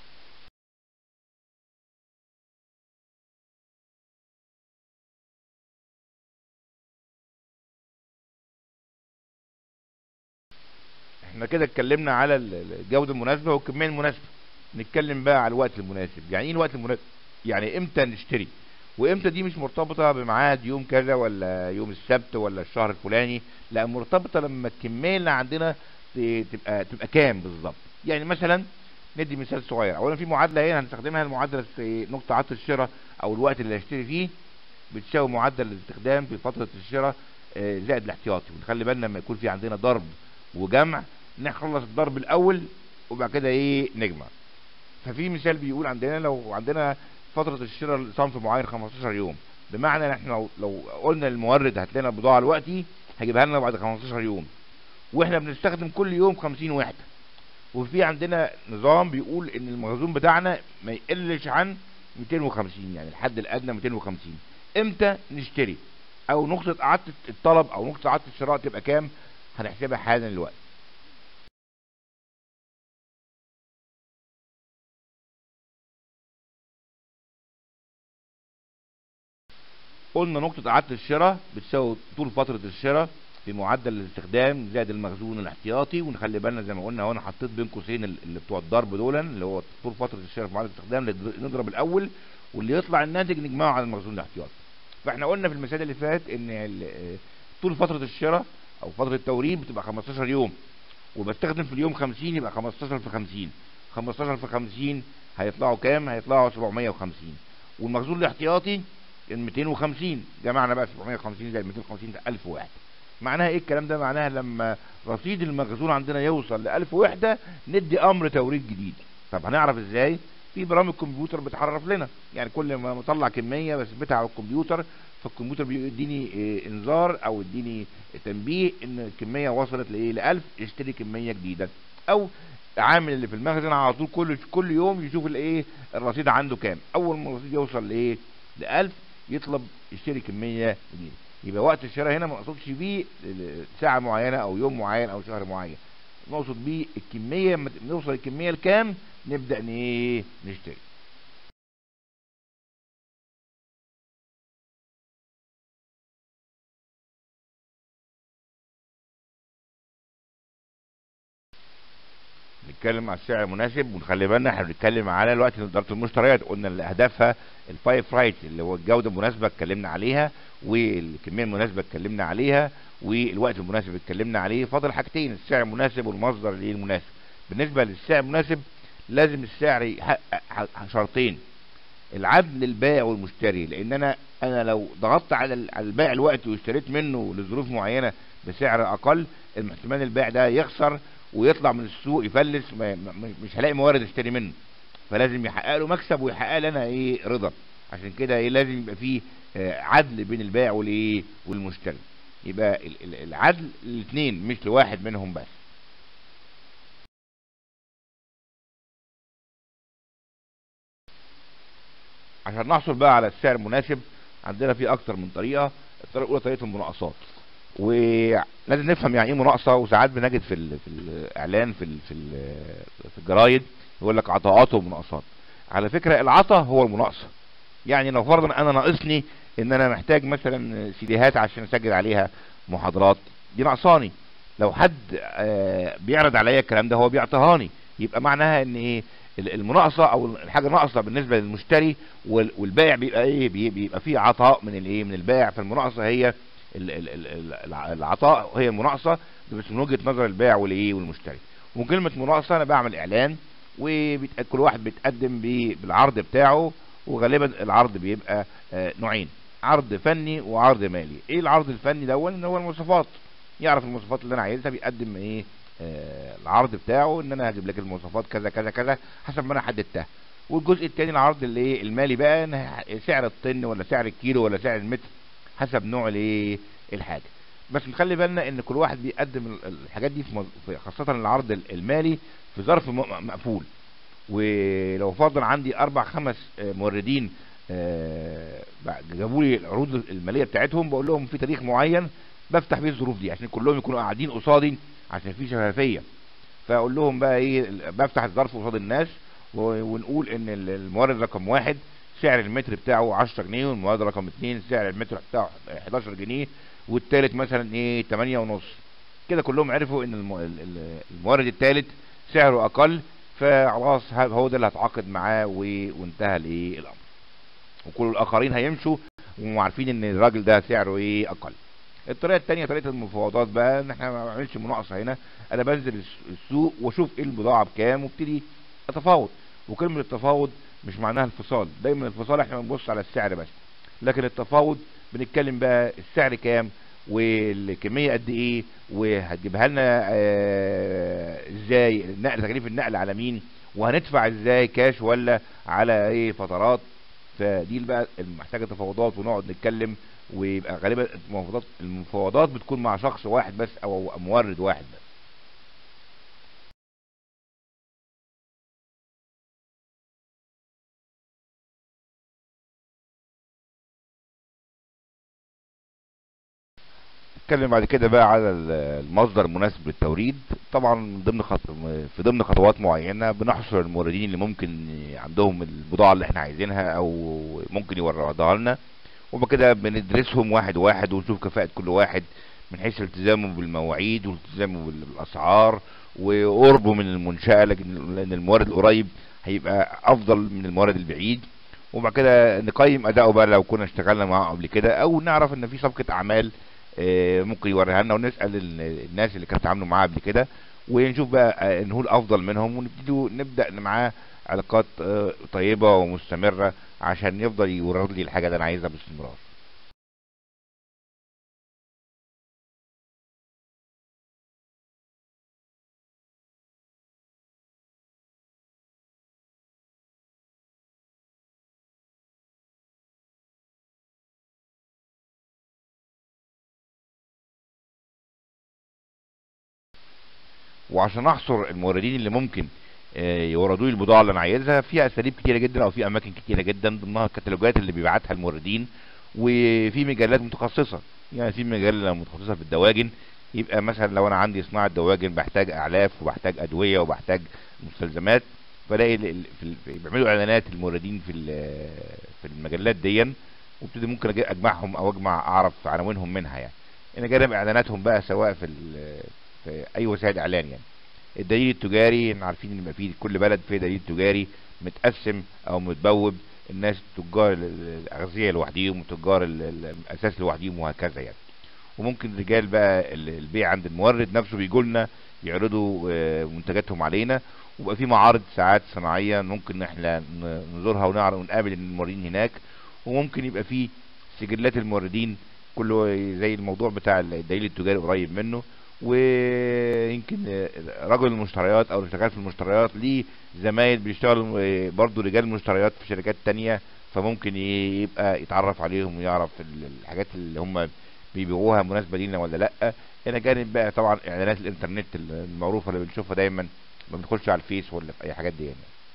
احنا كده اتكلمنا على الجوده المناسبه والكميه المناسبه نتكلم بقى على الوقت المناسب يعني ايه الوقت المناسب يعني امتى نشتري وامتى دي مش مرتبطه بميعاد يوم كذا ولا يوم السبت ولا الشهر الفلاني لا مرتبطه لما الكميه اللي عندنا تبقى تبقى كام بالظبط يعني مثلا ندي مثال صغير اولا في معادله هنا هنستخدمها المعادله نقطه عطل الشراء او الوقت اللي هشتري فيه بتساوي معدل الاستخدام في فتره الشراء زائد الاحتياطي ونخلي بالنا لما يكون في عندنا ضرب وجمع نخلص الضرب الاول وبعد كده ايه نجمع ففي مثال بيقول عندنا لو عندنا فترة الشراء لصنف معين 15 يوم بمعنى ان احنا لو, لو قلنا للمورد هات لنا البضاعة دلوقتي هيجيبها لنا بعد 15 يوم واحنا بنستخدم كل يوم 50 وحدة وفي عندنا نظام بيقول ان المخزون بتاعنا ما يقلش عن 250 يعني الحد الادنى 250 امتى نشتري او نقطة اعادة الطلب او نقطة اعادة الشراء تبقى كام هنحسبها حالا دلوقتي قلنا نقطة إعادة الشراء بتساوي طول فترة الشراء في معدل الاستخدام زائد المخزون الاحتياطي ونخلي بالنا زي ما قلنا هو انا حطيت بين قوسين اللي بتوع الضرب دول اللي هو طول فترة الشراء في معدل الاستخدام نضرب الأول واللي يطلع الناتج نجمعه على المخزون الاحتياطي. فاحنا قلنا في المثال اللي فات ان طول فترة الشراء أو فترة التوريد بتبقى 15 يوم وبستخدم في اليوم 50 يبقى 15 في 50 15 في 50 هيطلعوا كام؟ هيطلعوا 750 والمخزون الاحتياطي ال 250 جمعنا بقى 750 زائد 250 ده 1000 وحده معناها ايه الكلام ده معناها لما رصيد المخزون عندنا يوصل ل 1000 وحده ندي امر توريد جديد طب هنعرف ازاي في برامج كمبيوتر بتعرف لنا يعني كل ما مطلع كميه بثبتها على الكمبيوتر فالكمبيوتر بيديني إيه انذار او يديني تنبيه ان الكميه وصلت لايه ل 1000 اشتري كميه جديده او عامل اللي في المخزن على طول كل كل يوم يشوف الايه الرصيد عنده كام اول ما الرصيد يوصل لايه ل 1000 يطلب يشتري كميه جديده يبقى وقت الشراء هنا ما نقصدش بيه ساعه معينه او يوم معين او شهر معين نقصد بيه الكميه لما نوصل الكميه لكام نبدا ايه نشتري نتكلم على السعر المناسب ونخلي بالنا احنا بنتكلم على الوقت اداره المشتريات قلنا اللي اهدافها الفايف رايت اللي هو الجوده المناسبه اتكلمنا عليها والكميه المناسبه اتكلمنا عليها والوقت المناسب اتكلمنا عليه فاضل حاجتين السعر المناسب والمصدر اللي المناسب بالنسبه للسعر المناسب لازم السعر يحقق شرطين العدل للبائع والمشتري لان انا انا لو ضغطت على البائع الوقت واشتريت منه لظروف معينه بسعر اقل احتمال البائع ده يخسر ويطلع من السوق يفلس مش هلاقي موارد اشتري منه فلازم يحقق له مكسب ويحقق لي انا ايه رضا عشان كده ايه لازم يبقى فيه عدل بين البائع والايه والمشتري يبقى العدل الاثنين مش لواحد منهم بس عشان نحصل بقى على السعر المناسب عندنا في اكتر من طريقه الطريقه الاولى طريقه المناقصات ولازم نفهم يعني ايه مناقصه وساعات بنجد في ال في الاعلان في ال في ال في الجرايد يقول لك عطاءات ومناقصات على فكره العطاء هو المناقصه يعني لو فرضا انا ناقصني ان انا محتاج مثلا سيديهات عشان اسجل عليها محاضرات دي ناقصاني لو حد بيعرض عليا الكلام ده هو بيعطيهاني يبقى معناها ان ايه المناقصه او الحاجه ناقصه بالنسبه للمشتري والبائع بيبقى ايه بيبقى فيه عطاء من الايه من البائع فالمناقصه هي العطاء هي المناقصه بس من وجهه نظر البائع والايه والمشتري وكلمه مناقصه انا بعمل اعلان وكل واحد بيتقدم بالعرض بتاعه وغالبا العرض بيبقى نوعين عرض فني وعرض مالي ايه العرض الفني دون ان هو المواصفات يعرف المواصفات اللي انا عايزها بيقدم ايه آه العرض بتاعه ان انا هجيب لك المواصفات كذا كذا كذا حسب ما انا حددتها والجزء الثاني العرض اللي ايه المالي بقى سعر الطن ولا سعر الكيلو ولا سعر المتر حسب نوع الايه الحاجه بس نخلي بالنا ان كل واحد بيقدم الحاجات دي في خاصه العرض المالي في ظرف مقفول ولو فرضا عندي اربع خمس آه، موردين آه، جابوا لي العروض الماليه بتاعتهم بقول لهم في تاريخ معين بفتح بيه الظروف دي عشان كلهم يكونوا قاعدين قصادي عشان في شفافيه فاقول لهم بقى ايه بفتح الظرف قصاد الناس و- ونقول ان ال- المورد رقم واحد سعر المتر بتاعه 10 جنيه والمورد رقم اتنين سعر المتر بتاعه 11 جنيه والتالت مثلا ايه 8 ونص كده كلهم عرفوا ان الم- ال- ال- المورد التالت سعره اقل فخلاص ه- هو ده اللي هتعاقد معاه و- وانتهى الايه الامر وكل الاخرين هيمشوا وعارفين ان الراجل ده سعره ايه اقل الطريقه الثانيه طريقه المفاوضات بقى ان احنا ما بعملش مناقصه هنا انا بنزل الس- السوق واشوف ايه البضاعه بكام وابتدي اتفاوض وكلمه التفاوض مش معناها انفصال دايما الانفصال احنا بنبص على السعر بس لكن التفاوض بنتكلم بقى السعر كام والكميه قد ايه وهتجيبها لنا آه، ازاي النقل تكاليف النقل على مين وهندفع ازاي كاش ولا على ايه فترات فدي بقى محتاجه تفاوضات ونقعد نتكلم ويبقى غالبا المفاوضات المفاوضات بتكون مع شخص واحد بس او مورد واحد بس نتكلم بعد كده بقى على ال- المصدر المناسب للتوريد طبعا من ضمن خط... في ضمن خطوات معينه بنحصر الموردين اللي ممكن عندهم البضاعه اللي احنا عايزينها او ممكن يوردها لنا وبعد كده بندرسهم واحد واحد ونشوف كفاءه كل واحد من حيث التزامه بالمواعيد والتزامه بالاسعار وقربه من المنشاه لكن لان المورد القريب هيبقى افضل من المورد البعيد وبعد كده نقيم اداؤه بقى لو كنا اشتغلنا معاه قبل كده او نعرف ان في صفقه اعمال آه، ممكن يوريها لنا ونسال ال- الناس اللي كانوا بيتعاملوا معاه قبل كده ونشوف بقى آه، ان هو الافضل منهم ونبتدي نبدا معاه علاقات آه، طيبه ومستمره عشان يفضل يورد لي الحاجه اللي انا عايزها باستمرار وعشان احصر الموردين اللي ممكن آه، يوردوا لي البضاعه اللي انا عايزها في اساليب كتيره جدا او في اماكن كتيره جدا ضمنها الكتالوجات اللي بيبعتها الموردين وفي مجلات متخصصه يعني في مجله متخصصه في الدواجن يبقى مثلا لو انا عندي صناعه دواجن بحتاج اعلاف وبحتاج ادويه وبحتاج مستلزمات فلاقي ال- ال- في ال- بيعملوا اعلانات الموردين في ال- في المجلات دي وابتدي ممكن أجي- اجمعهم او اجمع اعرف عناوينهم منها يعني انا جانب اعلاناتهم بقى سواء في ال- في اي وسائل اعلان يعني الدليل التجاري احنا عارفين ان يبقى في كل بلد فيه دليل تجاري متقسم او متبوب الناس تجار ال- ال- الاغذيه لوحديهم وتجار ال- ال- الاساس لوحديهم وهكذا يعني وممكن رجال بقى ال- البيع عند المورد نفسه بيجوا لنا يعرضوا آه، منتجاتهم علينا ويبقى في معارض ساعات صناعيه ممكن ان احنا ن- نزورها ونعرض ونقابل الموردين هناك وممكن يبقى في سجلات الموردين كله زي الموضوع بتاع الدليل التجاري قريب منه ويمكن رجل المشتريات او اللي شغال في المشتريات ليه زمايل بيشتغلوا برضه رجال مشتريات في شركات تانية فممكن ي- يبقى يتعرف عليهم ويعرف ال- الحاجات اللي هم بيبيعوها مناسبة لينا ولا لا هنا جانب بقى طبعا اعلانات الانترنت المعروفة اللي بنشوفها دايما ما بندخلش على الفيس ولا في اي حاجات دي يعني.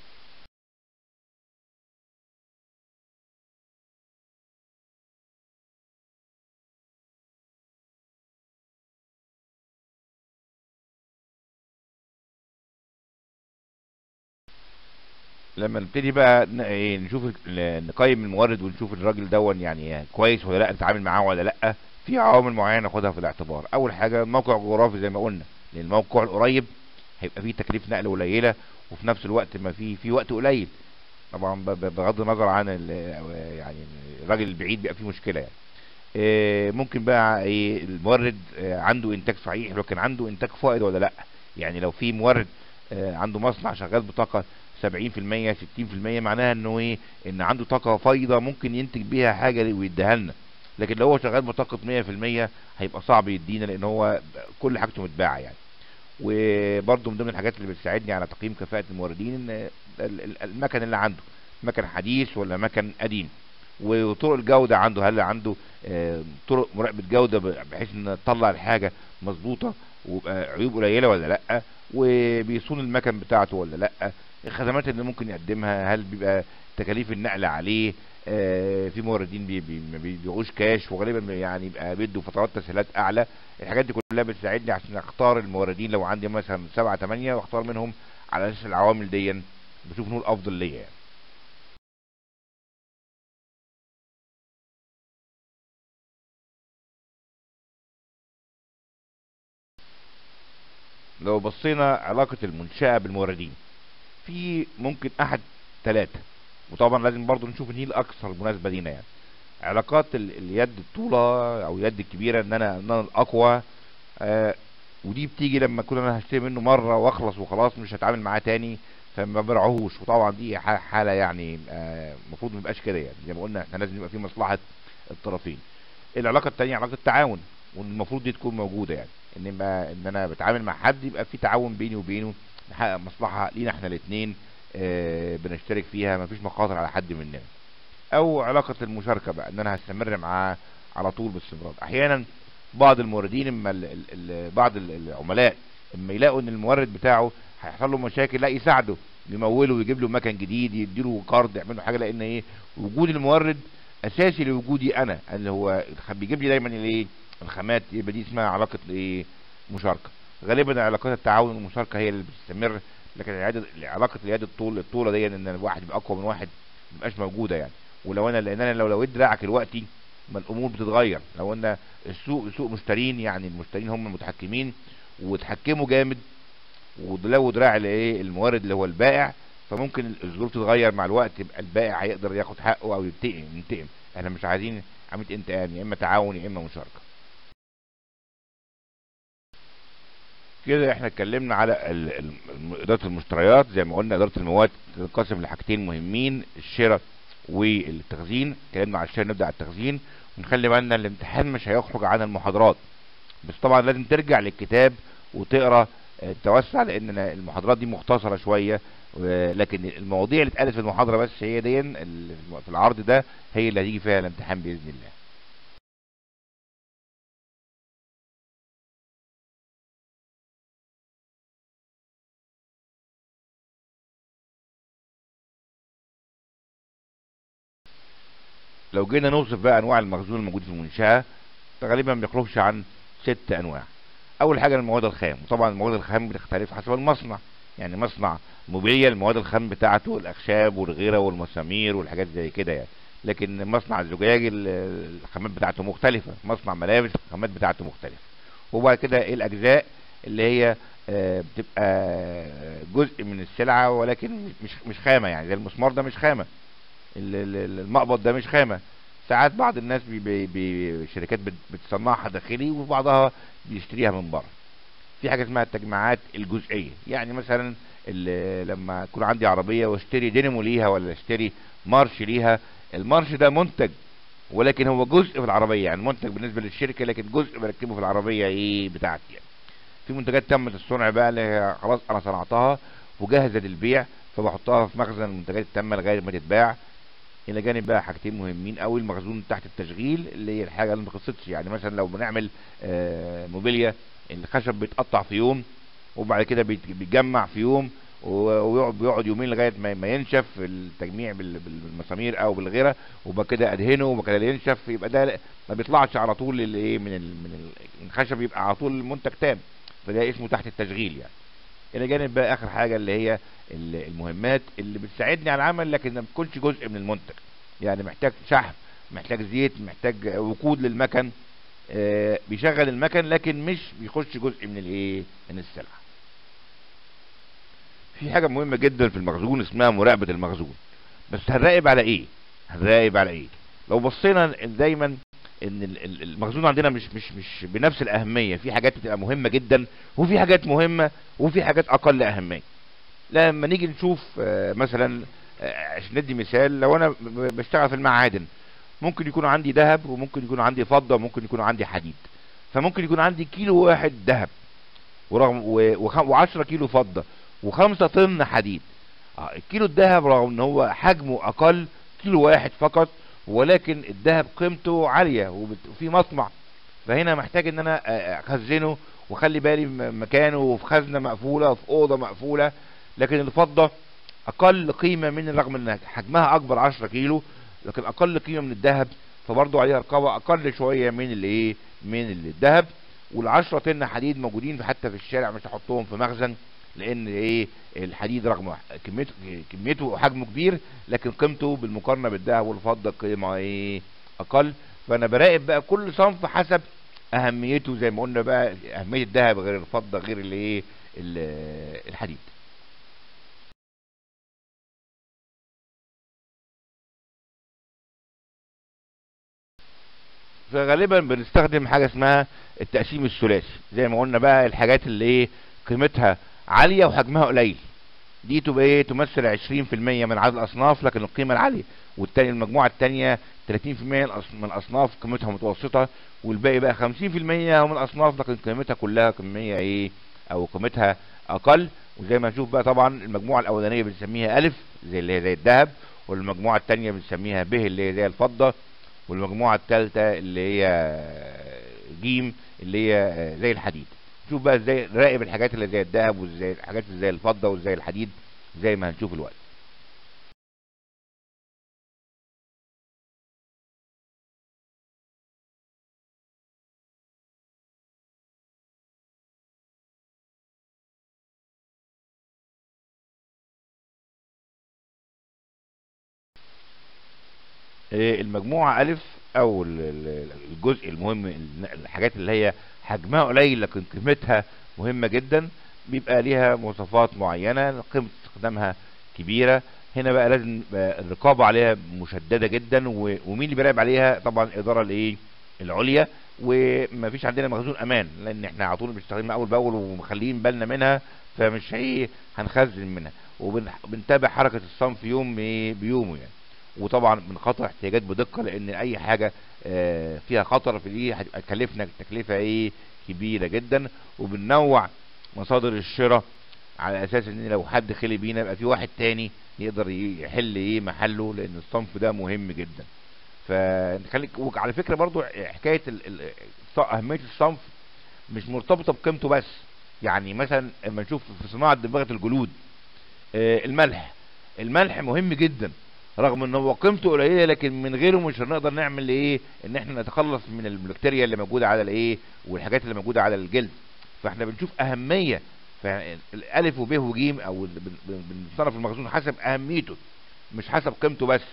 لما نبتدي بقى ن- إيه نشوف ال- نقيم المورد ونشوف الراجل دون يعني كويس ولا لا نتعامل معاه ولا لا في عوامل معينه ناخدها في الاعتبار اول حاجه الموقع الجغرافي زي ما قلنا لان الموقع القريب هيبقى فيه تكليف نقل قليله وفي نفس الوقت ما في في وقت قليل طبعا ب- ب- بغض النظر عن ال- يعني الراجل البعيد بيبقى فيه مشكله يعني إيه، ممكن بقى ايه المورد آه، عنده انتاج صحيح لكن عنده انتاج فائض ولا لا يعني لو في مورد آه، عنده مصنع شغال بطاقه 70% 60% معناها انه ايه ان عنده طاقه فايضه ممكن ينتج بيها حاجه ويديها لنا لكن لو هو شغال بطاقه 100% هيبقى صعب يدينا لان هو كل حاجته متباعه يعني وبرضه من ضمن الحاجات اللي بتساعدني على تقييم كفاءه الموردين ان ال- ال- المكن اللي عنده مكن حديث ولا مكن قديم وطرق الجوده عنده هل عنده آه، طرق مراقبه جوده ب- بحيث ان تطلع الحاجه مظبوطه ويبقى عيوب قليله ولا لا وبيصون المكن بتاعته ولا لا الخدمات اللي ممكن يقدمها هل بيبقى تكاليف النقل عليه آه في موردين بي بي ما بيبيعوش كاش وغالبا يعني يبقى بيدوا فترات تسهيلات اعلى الحاجات دي كلها بتساعدني عشان اختار الموردين لو عندي مثلا سبعة تمانية واختار منهم على اساس العوامل دي بشوف انه الافضل ليا يعني. لو بصينا علاقة المنشأة بالموردين في ممكن احد ثلاثة وطبعا لازم برضو نشوف مين الاكثر مناسبة لينا يعني علاقات ال- اليد الطولة او اليد الكبيرة ان انا ان انا الاقوى آه ودي بتيجي لما اكون انا هشتري منه مرة واخلص وخلاص مش هتعامل معاه تاني فما برعوهوش وطبعا دي ح- حالة يعني آه، المفروض ما يبقاش كده يعني زي ما قلنا احنا لازم يبقى في مصلحة الطرفين العلاقة التانية علاقة التعاون والمفروض دي تكون موجودة يعني ان يبقى ان انا بتعامل مع حد يبقى في تعاون بيني وبينه نحقق مصلحة لينا احنا الاتنين آه، بنشترك فيها مفيش مخاطر على حد مننا او علاقة المشاركة بقى ان انا هستمر معاه على طول باستمرار احيانا بعض الموردين اما ال ال ال بعض ال- العملاء اما يلاقوا ان المورد بتاعه هيحصل له مشاكل لا يساعده يموله ويجيب له مكان جديد يديله قرض يعمل له حاجه لان ايه وجود المورد اساسي لوجودي انا اللي هو الخ- بيجيب لي دايما الايه الخامات يبقى دي اسمها علاقه ايه مشاركه غالبا علاقات التعاون والمشاركه هي اللي بتستمر لكن العيادة علاقه اليد الطول الطوله دي ان الواحد يبقى اقوى من واحد مبقاش موجوده يعني ولو انا لان انا لو لو دراعك دلوقتي ما الامور بتتغير لو ان السوق سوق مشترين يعني المشترين هم المتحكمين وتحكموا جامد ولو دراع الايه المورد اللي هو البائع فممكن الظروف تتغير مع الوقت يبقى البائع هيقدر ياخد حقه او ينتقم ينتقم احنا مش عايزين عمليه انتقام يا اما تعاون يا اما مشاركه كده احنا اتكلمنا على ال- ال- الم- اداره المشتريات زي ما قلنا اداره المواد تنقسم لحاجتين مهمين الشراء والتخزين اتكلمنا على الشراء نبدا على التخزين ونخلي بالنا الامتحان مش هيخرج عن المحاضرات بس طبعا لازم ترجع للكتاب وتقرا آه، توسع لان أنا المحاضرات دي مختصره شويه و- لكن المواضيع اللي اتقالت في المحاضره بس هي دي ال- في العرض ده هي اللي هتيجي فيها الامتحان باذن الله لو جينا نوصف بقى انواع المخزون الموجود في المنشاه غالبا ما بيخرجش عن ست انواع اول حاجه المواد الخام وطبعا المواد الخام بتختلف حسب المصنع يعني مصنع موبيليا المواد الخام بتاعته الاخشاب والغيره والمسامير والحاجات زي كده يعني لكن مصنع الزجاج ال- الخامات بتاعته مختلفه مصنع ملابس الخامات بتاعته مختلفه وبعد كده ايه الاجزاء اللي هي آه، بتبقى جزء من السلعه ولكن مش مش خامه يعني زي المسمار ده مش خامه ال- ال- المقبض ده مش خامه ساعات بعض الناس بي بي بي شركات بت- بتصنعها داخلي وبعضها بيشتريها من بره في حاجه اسمها التجميعات الجزئيه يعني مثلا ال- لما يكون عندي عربيه واشتري دينامو ليها ولا اشتري مارش ليها المارش ده منتج ولكن هو جزء في العربيه يعني منتج بالنسبه للشركه لكن جزء بركبه في العربيه ايه بتاعتي يعني. في منتجات تمت الصنع بقى اللي هي خلاص انا صنعتها وجاهزه للبيع فبحطها في مخزن المنتجات التامه لغايه ما تتباع الى جانب بقى حاجتين مهمين قوي المخزون تحت التشغيل اللي هي الحاجه اللي ما خلصتش يعني مثلا لو بنعمل آه، موبيليا الخشب بيتقطع في يوم وبعد كده بيت- بيتجمع في يوم و- ويقعد بيقعد يومين لغايه ما ما ينشف التجميع بال- بال- بالمسامير او بالغيره وبعد كده ادهنه وبعد كده ينشف يبقى ده ما بيطلعش على طول الايه من ال- من ال- من الخشب يبقى على طول منتج تام فده اسمه تحت التشغيل يعني الى جانب بقى اخر حاجه اللي هي ال- المهمات اللي بتساعدني على العمل لكن ما بتكونش جزء من المنتج يعني محتاج شحم محتاج زيت محتاج وقود للمكن آه، بيشغل المكن لكن مش بيخش جزء من الايه من السلعه في حاجه مهمه جدا في المخزون اسمها مراقبه المخزون بس هنراقب على ايه هنراقب على ايه لو بصينا دايما ان ال- ال- المخزون عندنا مش مش مش بنفس الاهميه في حاجات بتبقى مهمه جدا وفي حاجات مهمه وفي حاجات اقل اهميه لما نيجي نشوف آه، مثلا آه، عشان ندي مثال لو انا ب- ب- بشتغل في المعادن ممكن يكون عندي ذهب وممكن يكون عندي فضه وممكن يكون عندي حديد فممكن يكون عندي كيلو واحد ذهب ورغم و10 كيلو فضه وخمسة طن حديد آه، الكيلو الذهب رغم ان هو حجمه اقل كيلو واحد فقط ولكن الذهب قيمته عاليه وبت- وفي مصنع فهنا محتاج ان انا آه، اخزنه واخلي بالي م- مكانه في خزنه مقفوله في اوضه مقفوله لكن الفضه اقل قيمه من رغم ان حجمها اكبر 10 كيلو لكن اقل قيمه من الذهب فبرضه عليها رقابه اقل شويه من الايه من الذهب وال10 طن حديد موجودين حتى في الشارع مش هحطهم في مخزن لان ايه الحديد رغم كميته كميته وحجمه كبير لكن قيمته بالمقارنه بالذهب والفضه قيمه ايه اقل فانا براقب بقى كل صنف حسب اهميته زي ما قلنا بقى اهميه الذهب غير الفضه غير الايه الحديد فغالبا بنستخدم حاجه اسمها التقسيم الثلاثي زي ما قلنا بقى الحاجات اللي ايه قيمتها عاليه وحجمها قليل دي تبقى ايه تمثل 20% من عدد الاصناف لكن القيمه العاليه والتاني المجموعه الثانيه 30% من الاصناف قيمتها متوسطه والباقي بقى 50% من الاصناف لكن قيمتها كلها كميه ايه او قيمتها اقل وزي ما نشوف بقى طبعا المجموعه الاولانيه بنسميها الف زي اللي هي زي الذهب والمجموعه الثانيه بنسميها ب اللي هي زي الفضه والمجموعه الثالثه اللي هي جيم اللي هي زي الحديد شوف بقى ازاي راقب الحاجات اللي زي الذهب وازاي الحاجات اللي زي الفضه وزي الحديد زي ما هنشوف الوقت المجموعة ألف أو الجزء المهم الحاجات اللي هي حجمها قليل لكن قيمتها مهمة جدا بيبقى ليها مواصفات معينة قيمة استخدامها كبيرة هنا بقى لازم الرقابة عليها مشددة جدا ومين اللي بيراقب عليها طبعا الإدارة الايه العليا ومفيش عندنا مخزون أمان لأن احنا على طول بنستخدمها أول بأول ومخلين بالنا منها فمش هي هنخزن منها وبنتابع حركة الصنف يوم بيومه يعني وطبعا بنخطط احتياجات بدقه لان اي حاجه فيها خطر في دي هتكلفنا تكلفه ايه كبيره جدا وبننوع مصادر الشراء على اساس ان لو حد خلي بينا يبقى في واحد تاني يقدر يحل ايه محله لان الصنف ده مهم جدا فنخليك وعلى فكره برضو حكايه ال ال اهميه الصنف مش مرتبطه بقيمته بس يعني مثلا لما نشوف في صناعه دباغه الجلود الملح الملح مهم جدا رغم ان هو قيمته قليله لكن من غيره مش هنقدر نعمل ايه ان احنا نتخلص من البكتيريا اللي موجوده على الايه والحاجات اللي موجوده على الجلد فاحنا بنشوف اهميه فالالف وب وج او بنصنف المخزون حسب اهميته مش حسب قيمته بس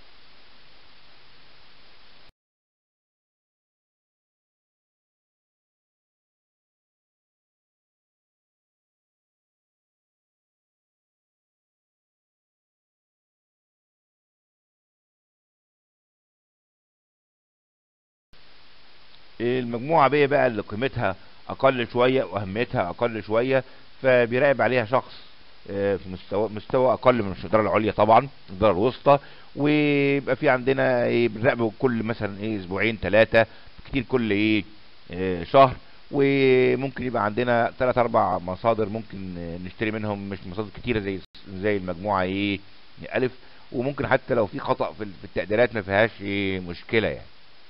المجموعة ب بقى اللي قيمتها اقل شوية واهميتها اقل شوية فبيراقب عليها شخص في مستوى مستوى اقل من الاداره العليا طبعا الاداره الوسطى ويبقى في عندنا ايه بنراقبه كل مثلا ايه اسبوعين ثلاثه كتير كل ايه شهر وممكن يبقى عندنا ثلاث اربع مصادر ممكن نشتري منهم مش مصادر كتيره زي زي المجموعه ايه الف وممكن حتى لو في خطا في التقديرات ما فيهاش ايه مشكله يعني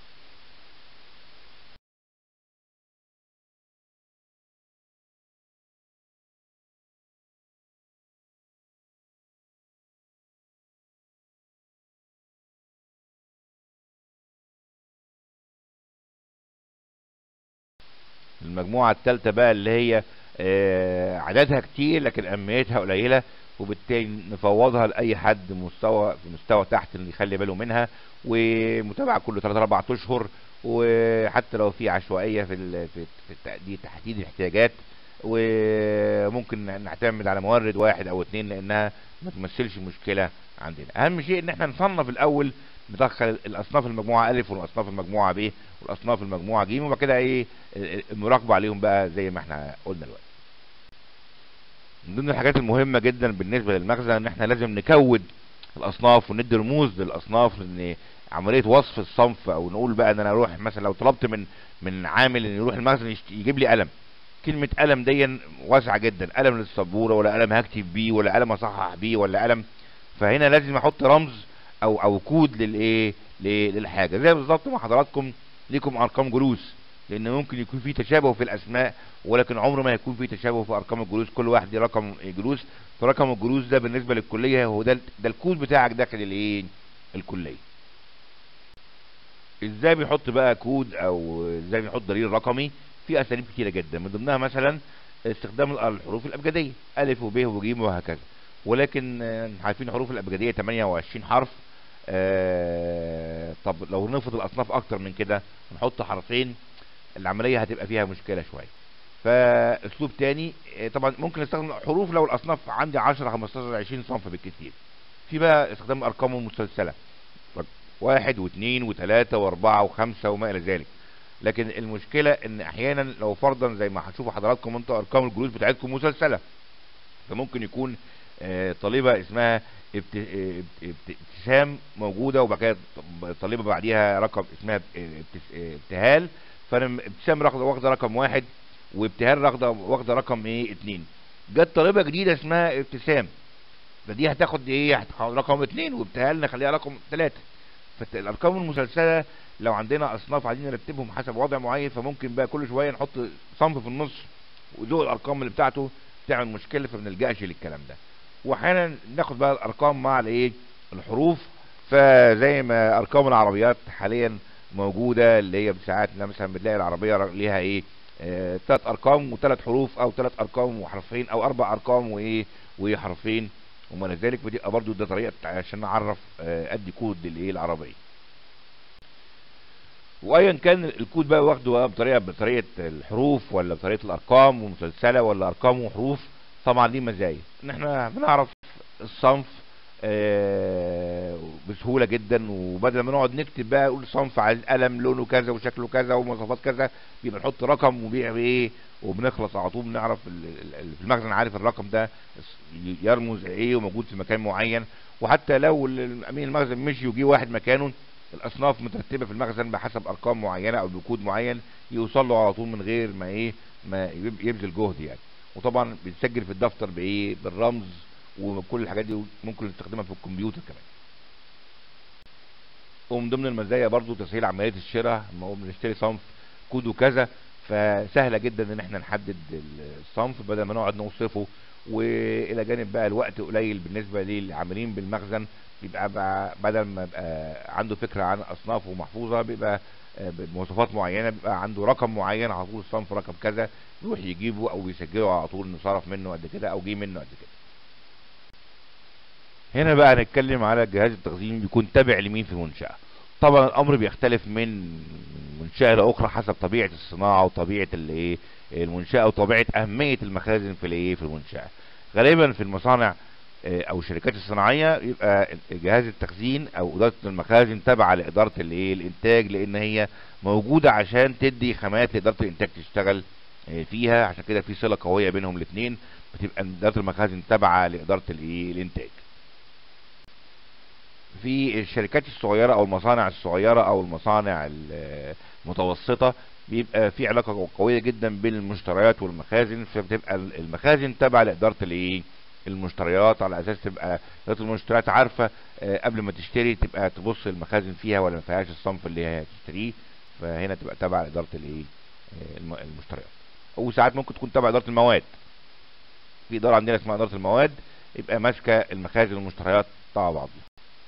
المجموعة الثالثة بقى اللي هي آه عددها كتير لكن أهميتها قليلة وبالتالي نفوضها لأي حد مستوى في مستوى تحت اللي يخلي باله منها ومتابعة كل 3 4 أشهر وحتى لو في عشوائية في في التحديد تحديد الاحتياجات وممكن نعتمد على مورد واحد أو اتنين لأنها ما تمثلش مشكلة عندنا أهم شيء إن احنا نصنف الأول ندخل الاصناف المجموعه الف والاصناف المجموعه ب والاصناف المجموعه ج وبعد كده ايه المراقبه عليهم بقى زي ما احنا قلنا دلوقتي من ضمن الحاجات المهمه جدا بالنسبه للمخزن ان احنا لازم نكود الاصناف وندي رموز للاصناف لان عمليه وصف الصنف او نقول بقى ان انا اروح مثلا لو طلبت من من عامل ان يروح المخزن يجيب لي قلم كلمه قلم دي واسعه جدا قلم للسبوره ولا قلم هكتب بيه ولا قلم اصحح بيه ولا قلم فهنا لازم احط رمز او او كود للايه للحاجه زي بالظبط ما حضراتكم ليكم ارقام جلوس لان ممكن يكون في تشابه في الاسماء ولكن عمر ما هيكون في تشابه في ارقام الجلوس كل واحد ليه رقم جلوس فرقم الجلوس ده بالنسبه للكليه هو ده ده الكود بتاعك داخل الايه الكليه ازاي بنحط بقى كود او ازاي بنحط دليل رقمي في اساليب كتيره جدا من ضمنها مثلا استخدام الحروف الابجديه الف وب وج وهكذا ولكن آه، عارفين الحروف الابجديه 28 حرف آه طب لو نفرض الاصناف اكتر من كده نحط حرفين العمليه هتبقى فيها مشكله شويه فاسلوب تاني آه، طبعا ممكن استخدم حروف لو الاصناف عندي 10 15 20 صنف بالكثير في بقى استخدام الارقام المسلسله واحد واثنين وثلاثة واربعة وخمسة وما الى ذلك لكن المشكلة ان احيانا لو فرضا زي ما هتشوفوا حضراتكم انتوا ارقام الجلوس بتاعتكم مسلسلة فممكن يكون آه، طالبة اسمها ابت- آه، ابت- ابتسام موجودة وبعد كده طالبة بعديها رقم اسمها ابتس- آه، ابتهال فانا ابتسام واخدة واخدة رقم واحد وابتهال واخدة واخدة رقم ايه اتنين جت طالبة جديدة اسمها ابتسام فدي هتاخد ايه هتاخد رقم اتنين وابتهال نخليها رقم تلاتة فالارقام المسلسله لو عندنا اصناف عايزين نرتبهم حسب وضع معين فممكن بقى كل شويه نحط صنف في النص وذوق الارقام اللي بتاعته تعمل مشكله فما نلجاش للكلام ده واحيانا ناخد بقى الارقام مع الايه الحروف فزي ما ارقام العربيات حاليا موجوده اللي هي ساعات مثلا بتلاقي العربيه ليها ايه آه ثلاث ارقام وثلاث حروف او ثلاث ارقام وحرفين او اربع ارقام وايه وحرفين وما الى ذلك بتبقى برضو ده طريقه عشان نعرف آه، ادي كود للايه العربيه وايا كان الكود بقى واخده بقى بطريقه بطريقه الحروف ولا بطريقه الارقام ومسلسله ولا ارقام وحروف طبعا ليه مزايا ان احنا بنعرف الصنف آه، بسهوله جدا وبدل ما نقعد نكتب بقى نقول صنف عايز قلم لونه كذا وشكله كذا ومواصفات كذا يبقى نحط رقم وبيع ايه وبنخلص على طول بنعرف ال- ال- ال- في المخزن عارف الرقم ده يرمز ايه وموجود في مكان معين وحتى لو ال- الامين المخزن مشي وجي واحد مكانه الاصناف مترتبه في المخزن بحسب ارقام معينه او بكود معين يوصل له على طول من غير ما ايه ما يب- يبذل جهد يعني وطبعا بيتسجل في الدفتر بايه بالرمز وكل الحاجات دي ممكن نستخدمها في الكمبيوتر كمان ومن ضمن المزايا برضو تسهيل عمليه الشراء لما هو بنشتري صنف كوده كذا فسهله جدا ان احنا نحدد الصنف بدل ما نقعد نوصفه والى جانب بقى الوقت قليل بالنسبه للعاملين بالمخزن بيبقى بقى بدل ما يبقى عنده فكره عن اصنافه محفوظه بيبقى آه، بمواصفات معينه بيبقى عنده رقم معين على طول الصنف رقم كذا يروح يجيبه او يسجله على طول نصرف منه قد كده او جه منه قد كده هنا بقى هنتكلم على جهاز التخزين بيكون تابع لمين في المنشأة طبعا الامر بيختلف من منشأة لاخرى حسب طبيعة الصناعة وطبيعة الايه المنشأة وطبيعة اهمية المخازن في الايه في المنشأة غالبا في المصانع آه، او الشركات الصناعية يبقى جهاز التخزين او ادارة المخازن تابعة لادارة الايه الانتاج لان هي موجودة عشان تدي خامات لادارة الانتاج تشتغل آه، فيها عشان كده في صلة قوية بينهم الاثنين بتبقى ادارة المخازن تابعة لادارة الايه الانتاج في الشركات الصغيرة او المصانع الصغيرة او المصانع ال- المتوسطة بيبقى في علاقة قوية جدا بين المشتريات والمخازن فبتبقى المخازن تابعة لإدارة الايه المشتريات على اساس تبقى إدارة المشتريات عارفة آه، قبل ما تشتري تبقى تبص المخازن فيها ولا ما فيهاش الصنف اللي هي هتشتريه فهنا تبقى تابعة لإدارة الايه آه، الم- المشتريات وساعات ممكن تكون تابعة إدارة المواد في إدارة عندنا اسمها إدارة المواد يبقى ماسكة المخازن والمشتريات تبع بعضها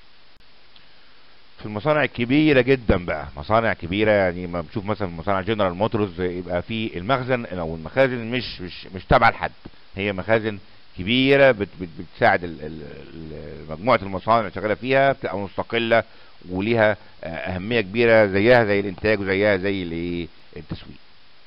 في المصانع الكبيرة جدا بقى مصانع كبيرة يعني ما بنشوف مثلا مصانع جنرال موتورز يبقى في المخزن او المخازن مش مش مش تابعة لحد هي مخازن كبيرة بت بت بتساعد ال- ال- ال- مجموعة المصانع اللي شغالة فيها بتبقى مستقلة وليها آه، أهمية كبيرة زيها زي الإنتاج وزيها زي الإيه؟ التسويق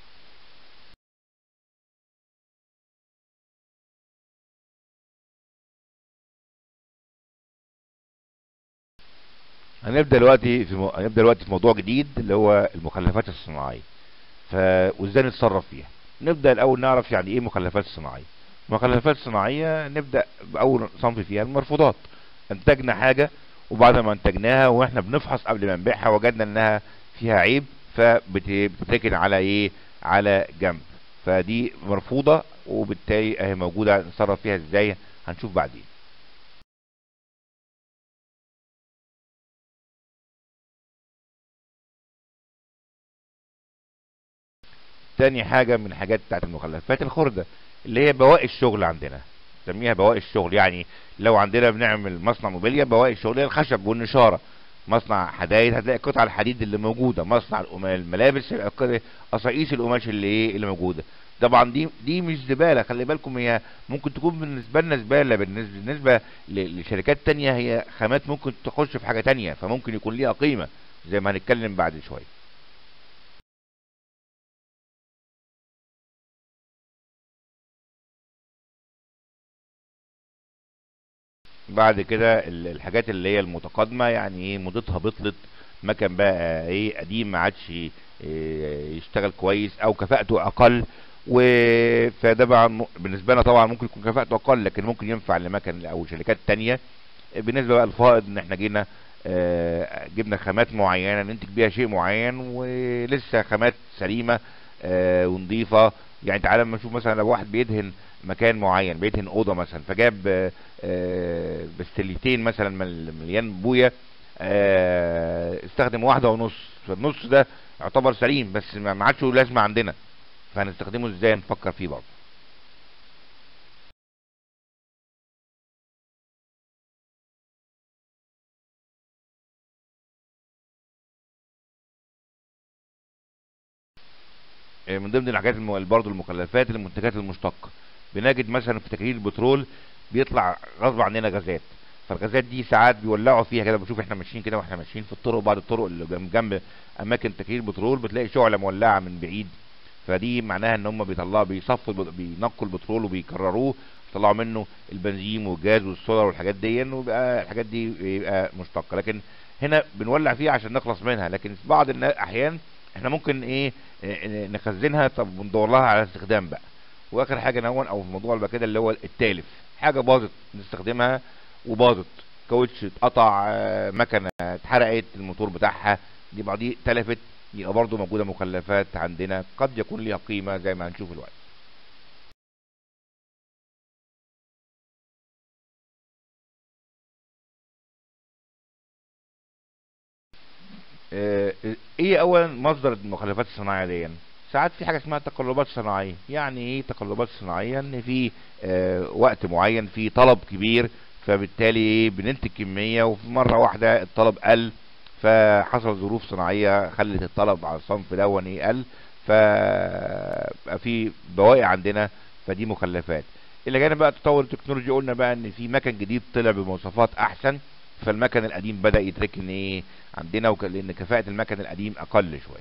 هنبدا دلوقتي في مو... هنبدا دلوقتي في موضوع جديد اللي هو المخلفات الصناعيه ف وازاي نتصرف فيها نبدا الاول نعرف يعني ايه مخلفات صناعيه مخلفات صناعيه نبدا باول صنف فيها المرفوضات انتجنا حاجه وبعد ما انتجناها واحنا بنفحص قبل ما نبيعها وجدنا انها فيها عيب فبتتركن على ايه على جنب فدي مرفوضه وبالتالي اهي موجوده نتصرف فيها ازاي هنشوف بعدين تاني حاجة من الحاجات بتاعت المخلفات الخردة اللي هي بواقي الشغل عندنا نسميها بواقي الشغل يعني لو عندنا بنعمل مصنع موبيليا بواقي الشغل هي الخشب والنشارة مصنع حدايد هتلاقي قطع الحديد اللي موجودة مصنع القماش الملابس هيبقى قطع- قصاقيس القماش اللي ايه اللي موجودة طبعا دي دي مش زبالة خلي بالكم هي ممكن تكون بالنسبة لنا زبالة بالنسبة, بالنسبة ل- لشركات تانية هي خامات ممكن تخش في حاجة تانية فممكن يكون ليها قيمة زي ما هنتكلم بعد شوية بعد كده ال- الحاجات اللي هي المتقدمة يعني ايه مدتها بطلت مكن بقى ايه قديم ما عادش إيه يشتغل كويس او كفاءته اقل و فده بقى م- بالنسبة لنا طبعا ممكن يكون كفاءته اقل لكن ممكن ينفع لمكن او شركات تانية بالنسبة بقى الفائض ان احنا جينا آه، جبنا خامات معينة ننتج بيها شيء معين ولسه خامات سليمة آه، ونظيفة يعني تعالى لما نشوف مثلا لو واحد بيدهن مكان معين بيدهن اوضه مثلا فجاب آه، آه، بستليتين مثلا مل- مليان بويه آه، استخدم واحده ونص فالنص ده يعتبر سليم بس ما ما عادش له لازمه عندنا فهنستخدمه ازاي نفكر فيه برضه آه، من ضمن الحاجات الم- برضه المخلفات المنتجات المشتقه بنجد مثلا في تكرير البترول بيطلع غصب عننا غازات فالغازات دي ساعات بيولعوا فيها كده بشوف احنا ماشيين كده واحنا ماشيين في الطرق بعض الطرق اللي جنب جنب اماكن تكرير البترول بتلاقي شعله مولعه من بعيد فدي معناها ان هم بيطلعوا بيصفوا الب- بينقوا البترول وبيكرروه يطلعوا منه البنزين والجاز والسولار والحاجات دي ويبقى الحاجات دي بيبقى مشتقه لكن هنا بنولع فيها عشان نخلص منها لكن في بعض الاحيان احنا ممكن ايه إيه، نخزنها طب وندور لها على استخدام بقى واخر حاجه نهون او في الموضوع اللي بقى كده اللي هو التالف حاجه باظت نستخدمها وباظت كاوتش اتقطع آه، مكنه اتحرقت الموتور بتاعها دي بعضيه تلفت يبقى برضه موجوده مخلفات عندنا قد يكون ليها قيمه زي ما هنشوف الوقت آه، ايه اولا مصدر المخلفات الصناعيه دي ساعات في حاجه اسمها تقلبات صناعيه يعني ايه تقلبات صناعيه ان في آه، وقت معين في طلب كبير فبالتالي إيه بننتج كميه وفي مره واحده الطلب قل فحصل ظروف صناعيه خلت الطلب على الصنف دون يقل فبقى في بواقي عندنا فدي مخلفات الى جانب بقى تطور التكنولوجيا قلنا بقى ان في مكن جديد طلع بمواصفات احسن فالمكن القديم بدا يتركن ايه عندنا وك... لان كفاءه المكن القديم اقل شويه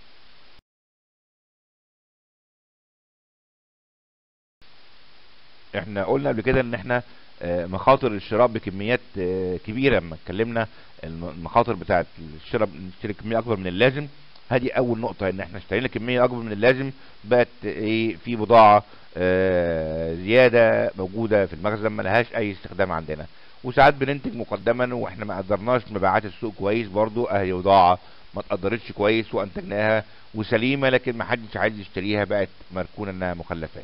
احنا قلنا قبل كده ان احنا آه، مخاطر الشراء بكميات آه، كبيره لما اتكلمنا الم- المخاطر بتاعت الشراء نشتري كميه اكبر من اللازم هذه اول نقطه ان احنا اشترينا كميه اكبر من اللازم بقت ايه في بضاعه آه، زياده موجوده في المخزن ما لهاش اي استخدام عندنا وساعات بننتج مقدما واحنا ما قدرناش مبيعات السوق كويس برضو اهي بضاعه ما اتقدرتش كويس وانتجناها وسليمه لكن ما حدش عايز يشتريها بقت مركونه انها مخلفات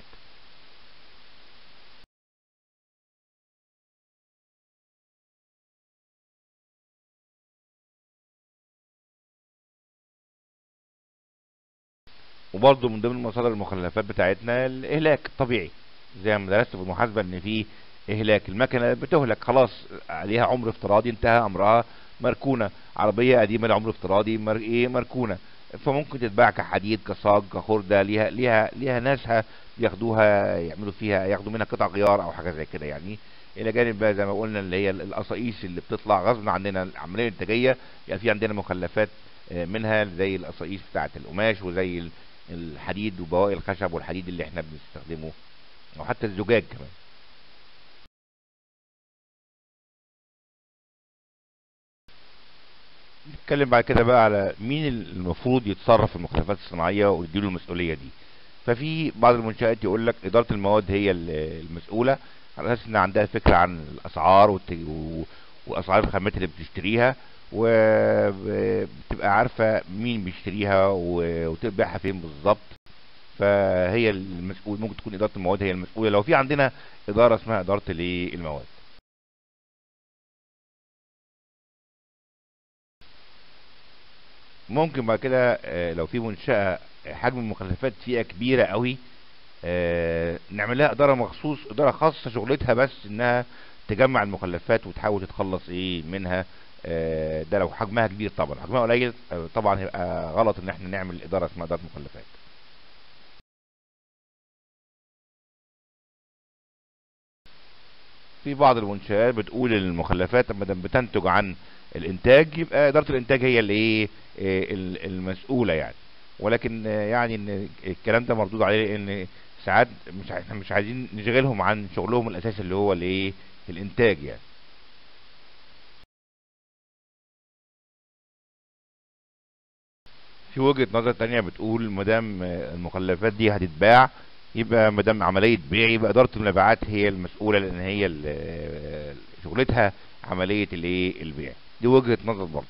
وبرضه من ضمن مصادر المخلفات بتاعتنا الاهلاك الطبيعي زي ما درست في المحاسبه ان في اهلاك المكنه بتهلك خلاص عليها عمر افتراضي انتهى امرها مركونه عربيه قديمه لعمر افتراضي مر... ايه مركونه فممكن تتباع كحديد كصاج كخرده ليها ليها ليها ناسها بياخدوها يعملوا فيها ياخدوا منها قطع غيار او حاجه زي كده يعني الى جانب بقى زي ما قلنا اللي هي القصاقيس اللي بتطلع غصب عننا العمليه الانتاجيه يعني في عندنا مخلفات آه، منها زي القصاقيس بتاعه القماش وزي ال- الحديد وبواقي الخشب والحديد اللي احنا بنستخدمه او حتى الزجاج كمان نتكلم بعد كده بقى على مين المفروض يتصرف في المخلفات الصناعيه ويديله المسؤوليه دي ففي بعض المنشآت يقول لك إدارة المواد هي ال- المسؤولة على أساس إن عندها فكرة عن الأسعار والت- و- وأسعار الخامات اللي بتشتريها وبتبقى عارفة مين بيشتريها و- وتبيعها فين بالظبط فهي المسؤول ممكن تكون إدارة المواد هي المسؤولة لو في عندنا إدارة اسمها إدارة الإيه؟ المواد ممكن بعد كده آه، لو في منشأة حجم المخلفات فيها كبيره قوي آه، نعمل لها اداره مخصوص اداره خاصه شغلتها بس انها تجمع المخلفات وتحاول تتخلص ايه منها آه، ده لو حجمها كبير طبعا حجمها قليل آه، طبعا هيبقى غلط ان احنا نعمل اداره اسمها اداره مخلفات في بعض المنشآت بتقول ان المخلفات ما دام بتنتج عن الانتاج يبقى اداره الانتاج هي اللي ايه آه، ال- المسؤوله يعني ولكن آه، يعني ان الكلام ده مردود عليه لان ساعات مش عاي- احنا مش عايزين نشغلهم عن شغلهم الاساسي اللي هو الايه الانتاج يعني في وجهة نظر تانية بتقول مادام آه، المخلفات دي هتتباع يبقى مادام عملية بيع يبقى إدارة المبيعات هي المسؤولة لأن هي ال- آه، شغلتها عملية الايه البيع دي وجهة نظر برضه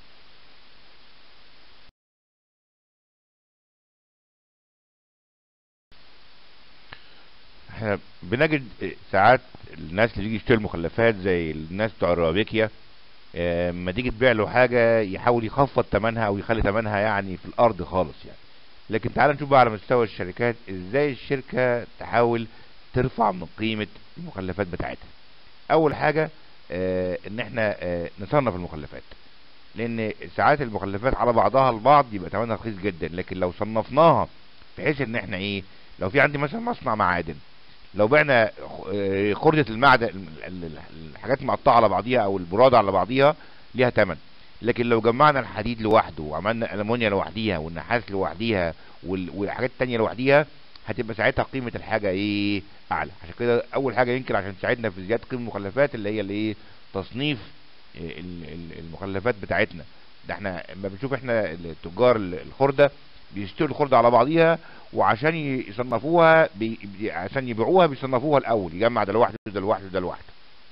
احنا بنجد ساعات الناس اللي بيجي يشتري المخلفات زي الناس بتوع الروابيكيا آه، لما تيجي تبيع له حاجة يحاول يخفض ثمنها او يخلي ثمنها يعني في الارض خالص يعني لكن تعال نشوف بقى على مستوى الشركات ازاي الشركة تحاول ترفع من قيمة المخلفات بتاعتها اول حاجة آه، ان احنا آه، نصنف المخلفات لان ساعات المخلفات على بعضها البعض يبقى ثمنها رخيص جدا لكن لو صنفناها بحيث ان احنا ايه لو في عندي مثلا مصنع معادن لو بعنا خ- آه، خردة المعدن ال- ال- الحاجات المقطعة على بعضيها او البرادة على بعضيها ليها ثمن لكن لو جمعنا الحديد لوحده وعملنا الألمونيا لوحديها والنحاس لوحديها وال- والحاجات التانية لوحديها هتبقى ساعتها قيمة الحاجة ايه اعلى عشان كده اول حاجة يمكن عشان تساعدنا في زيادة قيمة المخلفات اللي هي الايه تصنيف إيه ال- ال- المخلفات بتاعتنا ده احنا لما بنشوف احنا التجار ال- الخردة بيشتروا الخردة على بعضيها وعشان ي- يصنفوها بي بي- عشان يبيعوها بيصنفوها الاول يجمع ده لوحده ده لوحده ده لوحده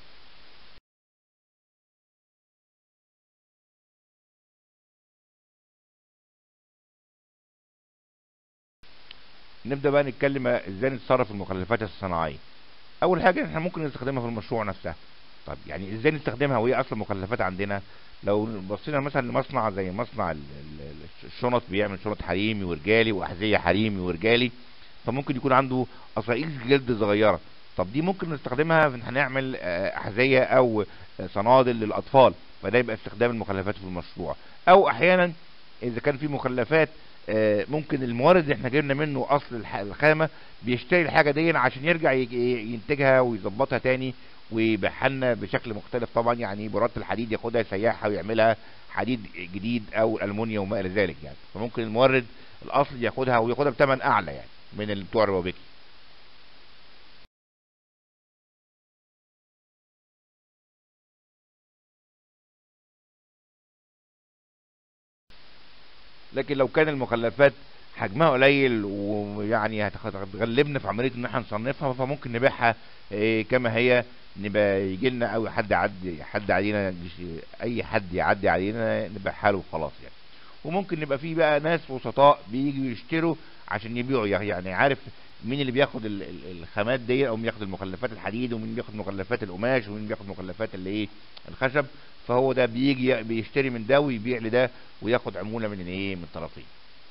نبدأ بقى نتكلم ازاي نتصرف في المخلفات الصناعية اول حاجة احنا ممكن نستخدمها في المشروع نفسها طب يعني ازاي نستخدمها وايه اصل المخلفات عندنا لو بصينا مثلا لمصنع زي مصنع ال- ال- الشنط بيعمل شنط حريمي ورجالي واحذية حريمي ورجالي فممكن يكون عنده قصاقيص جلد صغيرة طب دي ممكن نستخدمها في ان هنعمل آه، احذية او آه، صنادل للاطفال فده يبقى استخدام المخلفات في المشروع او احيانا اذا كان في مخلفات آه، ممكن المورد اللي احنا جبنا منه اصل الح- الخامة بيشتري الحاجة دي عشان يرجع يج- ينتجها ويظبطها تاني ويبيعها لنا بشكل مختلف طبعا يعني براد الحديد ياخدها يسيحها ويعملها حديد جديد او المونيا وما الى ذلك يعني فممكن المورد الاصلي ياخدها وياخدها بثمن اعلى يعني من اللي بتوع الروابيكي لكن لو كان المخلفات حجمها قليل ويعني هتخ- هتغلبنا في عمليه ان احنا نصنفها فممكن نبيعها إيه، كما هي نبقى يجي لنا او حد يعدي حد علينا يش- اي حد يعدي علينا نبيعها له وخلاص يعني وممكن نبقى في بقى ناس وسطاء بييجوا يشتروا عشان يبيعوا يعني عارف مين اللي بياخد ال- ال- الخامات دي او مين بياخد المخلفات الحديد ومين بياخد مخلفات القماش ومين بياخد مخلفات اللي ايه الخشب فهو ده بيجي بيشتري من ده ويبيع لده وياخد عمولة من الايه من الطرفين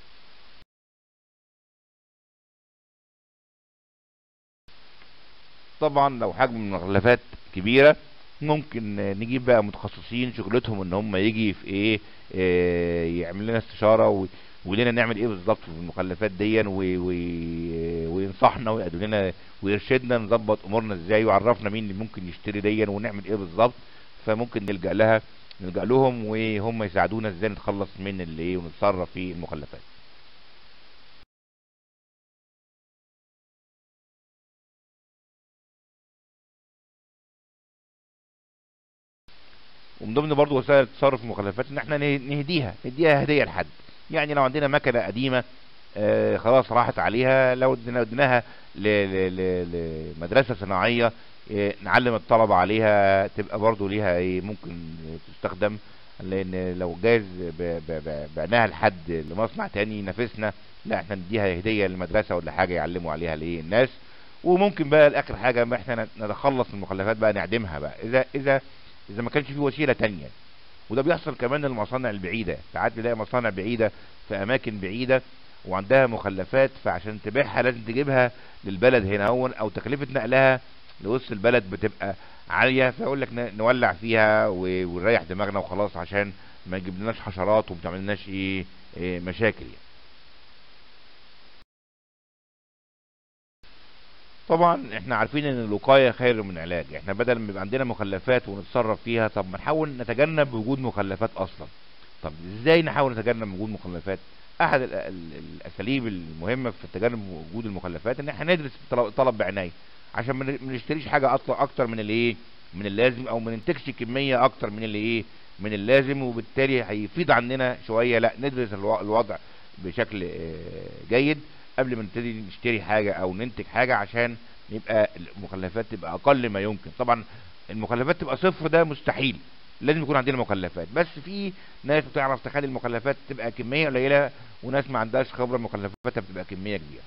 طبعا لو حجم المخلفات كبيرة ممكن نجيب بقى متخصصين شغلتهم ان هم يجي في ايه آه، يعمل لنا استشارة و- ويقول لنا نعمل ايه بالظبط في المخلفات دي وي- وي- وينصحنا ويقول لنا ويرشدنا نظبط امورنا ازاي ويعرفنا مين اللي ممكن يشتري دي ونعمل ايه بالظبط فممكن نلجأ لها نلجأ لهم وهم يساعدونا ازاي نتخلص من اللي ايه ونتصرف في المخلفات ومن ضمن برضو وسائل التصرف في المخلفات ان احنا نه- نهديها نديها هديه لحد يعني لو عندنا مكنه قديمه آه خلاص راحت عليها لو ادينا- اديناها ل- ل- ل- لمدرسه صناعيه آه نعلم الطلبه عليها تبقى برضو ليها ايه ممكن تستخدم لان لو جاز ب- ب- ب- بعناها لحد لمصنع تاني ينافسنا لا احنا نديها هديه للمدرسه ولا حاجه يعلموا عليها الايه الناس وممكن بقى لاخر حاجه ما احنا نتخلص من المخلفات بقى نعدمها بقى اذا اذا اذا ما كانش في وسيله تانية وده بيحصل كمان للمصانع البعيده ساعات بنلاقي مصانع بعيده في اماكن بعيده وعندها مخلفات فعشان تبيعها لازم تجيبها للبلد هنا هون او تكلفة نقلها لوسط البلد بتبقى عالية فيقول لك ن- نولع فيها و- ونريح دماغنا وخلاص عشان ما يجيبلناش حشرات وما تعملناش ايه, إيه مشاكل يعني. طبعا احنا عارفين ان الوقاية خير من العلاج احنا بدل ما يبقى عندنا مخلفات ونتصرف فيها طب ما نحاول نتجنب وجود مخلفات اصلا طب ازاي نحاول نتجنب وجود مخلفات احد ال- ال- الاساليب المهمة في تجنب وجود المخلفات ان احنا ندرس الطلب طلب بعناية عشان ما ن- ما نشتريش حاجة أطل- اكتر من اللي ايه من اللازم او ما ننتجش كمية اكتر من اللي ايه من اللازم وبالتالي هيفيض عننا شوية لا ندرس الو- الوضع بشكل آه، جيد قبل ما نبتدي نشتري حاجة او ننتج حاجة عشان يبقى المخلفات تبقى اقل ما يمكن طبعا المخلفات تبقى صفر ده مستحيل لازم يكون عندنا مخلفات بس في ناس بتعرف تخلي المخلفات تبقى كمية قليلة وناس ما عندهاش خبرة مخلفاتها بتبقى كمية كبيرة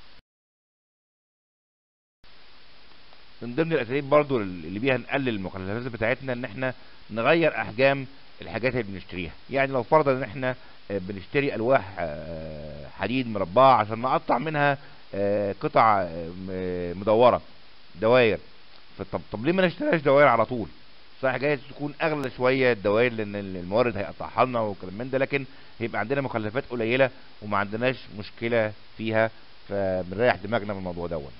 من ضمن الاساليب برضو اللي بيها نقلل المخلفات بتاعتنا ان احنا نغير احجام الحاجات اللي بنشتريها يعني لو فرضا ان احنا آه، بنشتري الواح آه، حديد مربعة عشان نقطع منها آه، قطع آه، م- مدورة دواير فطب طب ليه ما نشتريهاش دواير على طول صحيح جايز تكون اغلى شوية الدواير لان المورد هيقطعها لنا وكلام من ده لكن هيبقى عندنا مخلفات قليلة وما عندناش مشكلة فيها فبنريح دماغنا من الموضوع دوت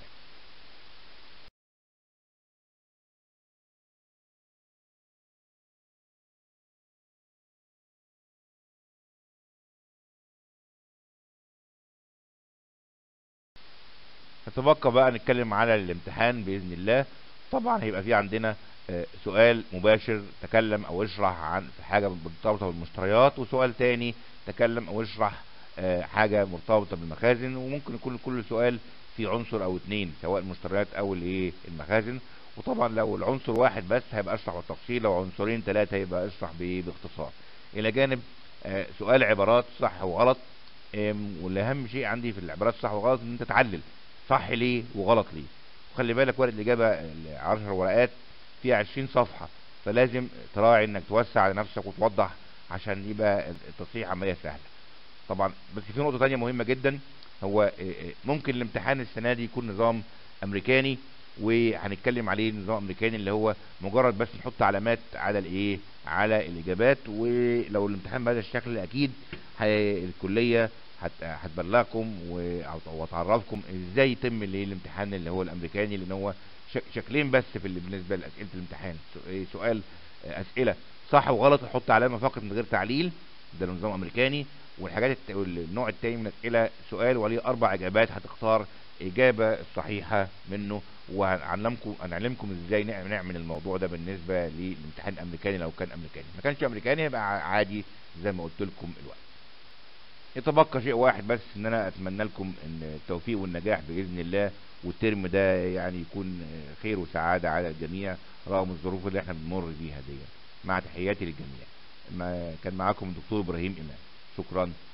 نتبقى بقى نتكلم على الامتحان بإذن الله طبعا هيبقى في عندنا آه، سؤال مباشر تكلم او اشرح عن حاجة مرتبطة بالمشتريات وسؤال تاني تكلم او اشرح آه، حاجة مرتبطة بالمخازن وممكن يكون كل سؤال في عنصر او اتنين سواء المشتريات او الايه المخازن وطبعا لو العنصر واحد بس هيبقى اشرح بالتفصيل لو عنصرين ثلاثة هيبقى اشرح بايه باختصار الى جانب آه، سؤال عبارات صح وغلط آم، والاهم شيء عندي في العبارات صح وغلط ان انت تعلل صح ليه وغلط ليه وخلي بالك ورقه الاجابه 10 ورقات فيها 20 صفحه فلازم تراعي انك توسع على نفسك وتوضح عشان يبقى التصحيح عمليه سهله طبعا بس في نقطه تانية مهمه جدا هو آه، آه، ممكن الامتحان السنه دي يكون نظام امريكاني وهنتكلم عليه نظام امريكاني اللي هو مجرد بس نحط علامات على الايه على الاجابات ولو الامتحان بهذا الشكل اكيد هي- الكليه هت- هتبلغكم و- أو- وتعرفكم ازاي يتم الايه الامتحان اللي هو الامريكاني لان هو شك- شكلين بس في اللي بالنسبه لاسئله الامتحان سو- إيه سؤال آه، اسئله صح وغلط نحط علامه فقط من غير تعليل ده نظام امريكاني والحاجات الت... النوع التاني من الاسئله سؤال وليه اربع اجابات هتختار اجابه الصحيحه منه وهنعلمكم هنعلمكم ازاي نع- نعمل الموضوع ده بالنسبه للامتحان الامريكاني لو كان امريكاني ما كانش امريكاني يبقى ع- عادي زي ما قلت لكم الوقت يتبقى شيء واحد بس ان انا اتمنى لكم ان التوفيق والنجاح باذن الله والترم ده يعني يكون خير وسعاده على الجميع رغم الظروف اللي احنا بنمر بيها دي مع تحياتي للجميع ما كان معاكم الدكتور ابراهيم امام شكرا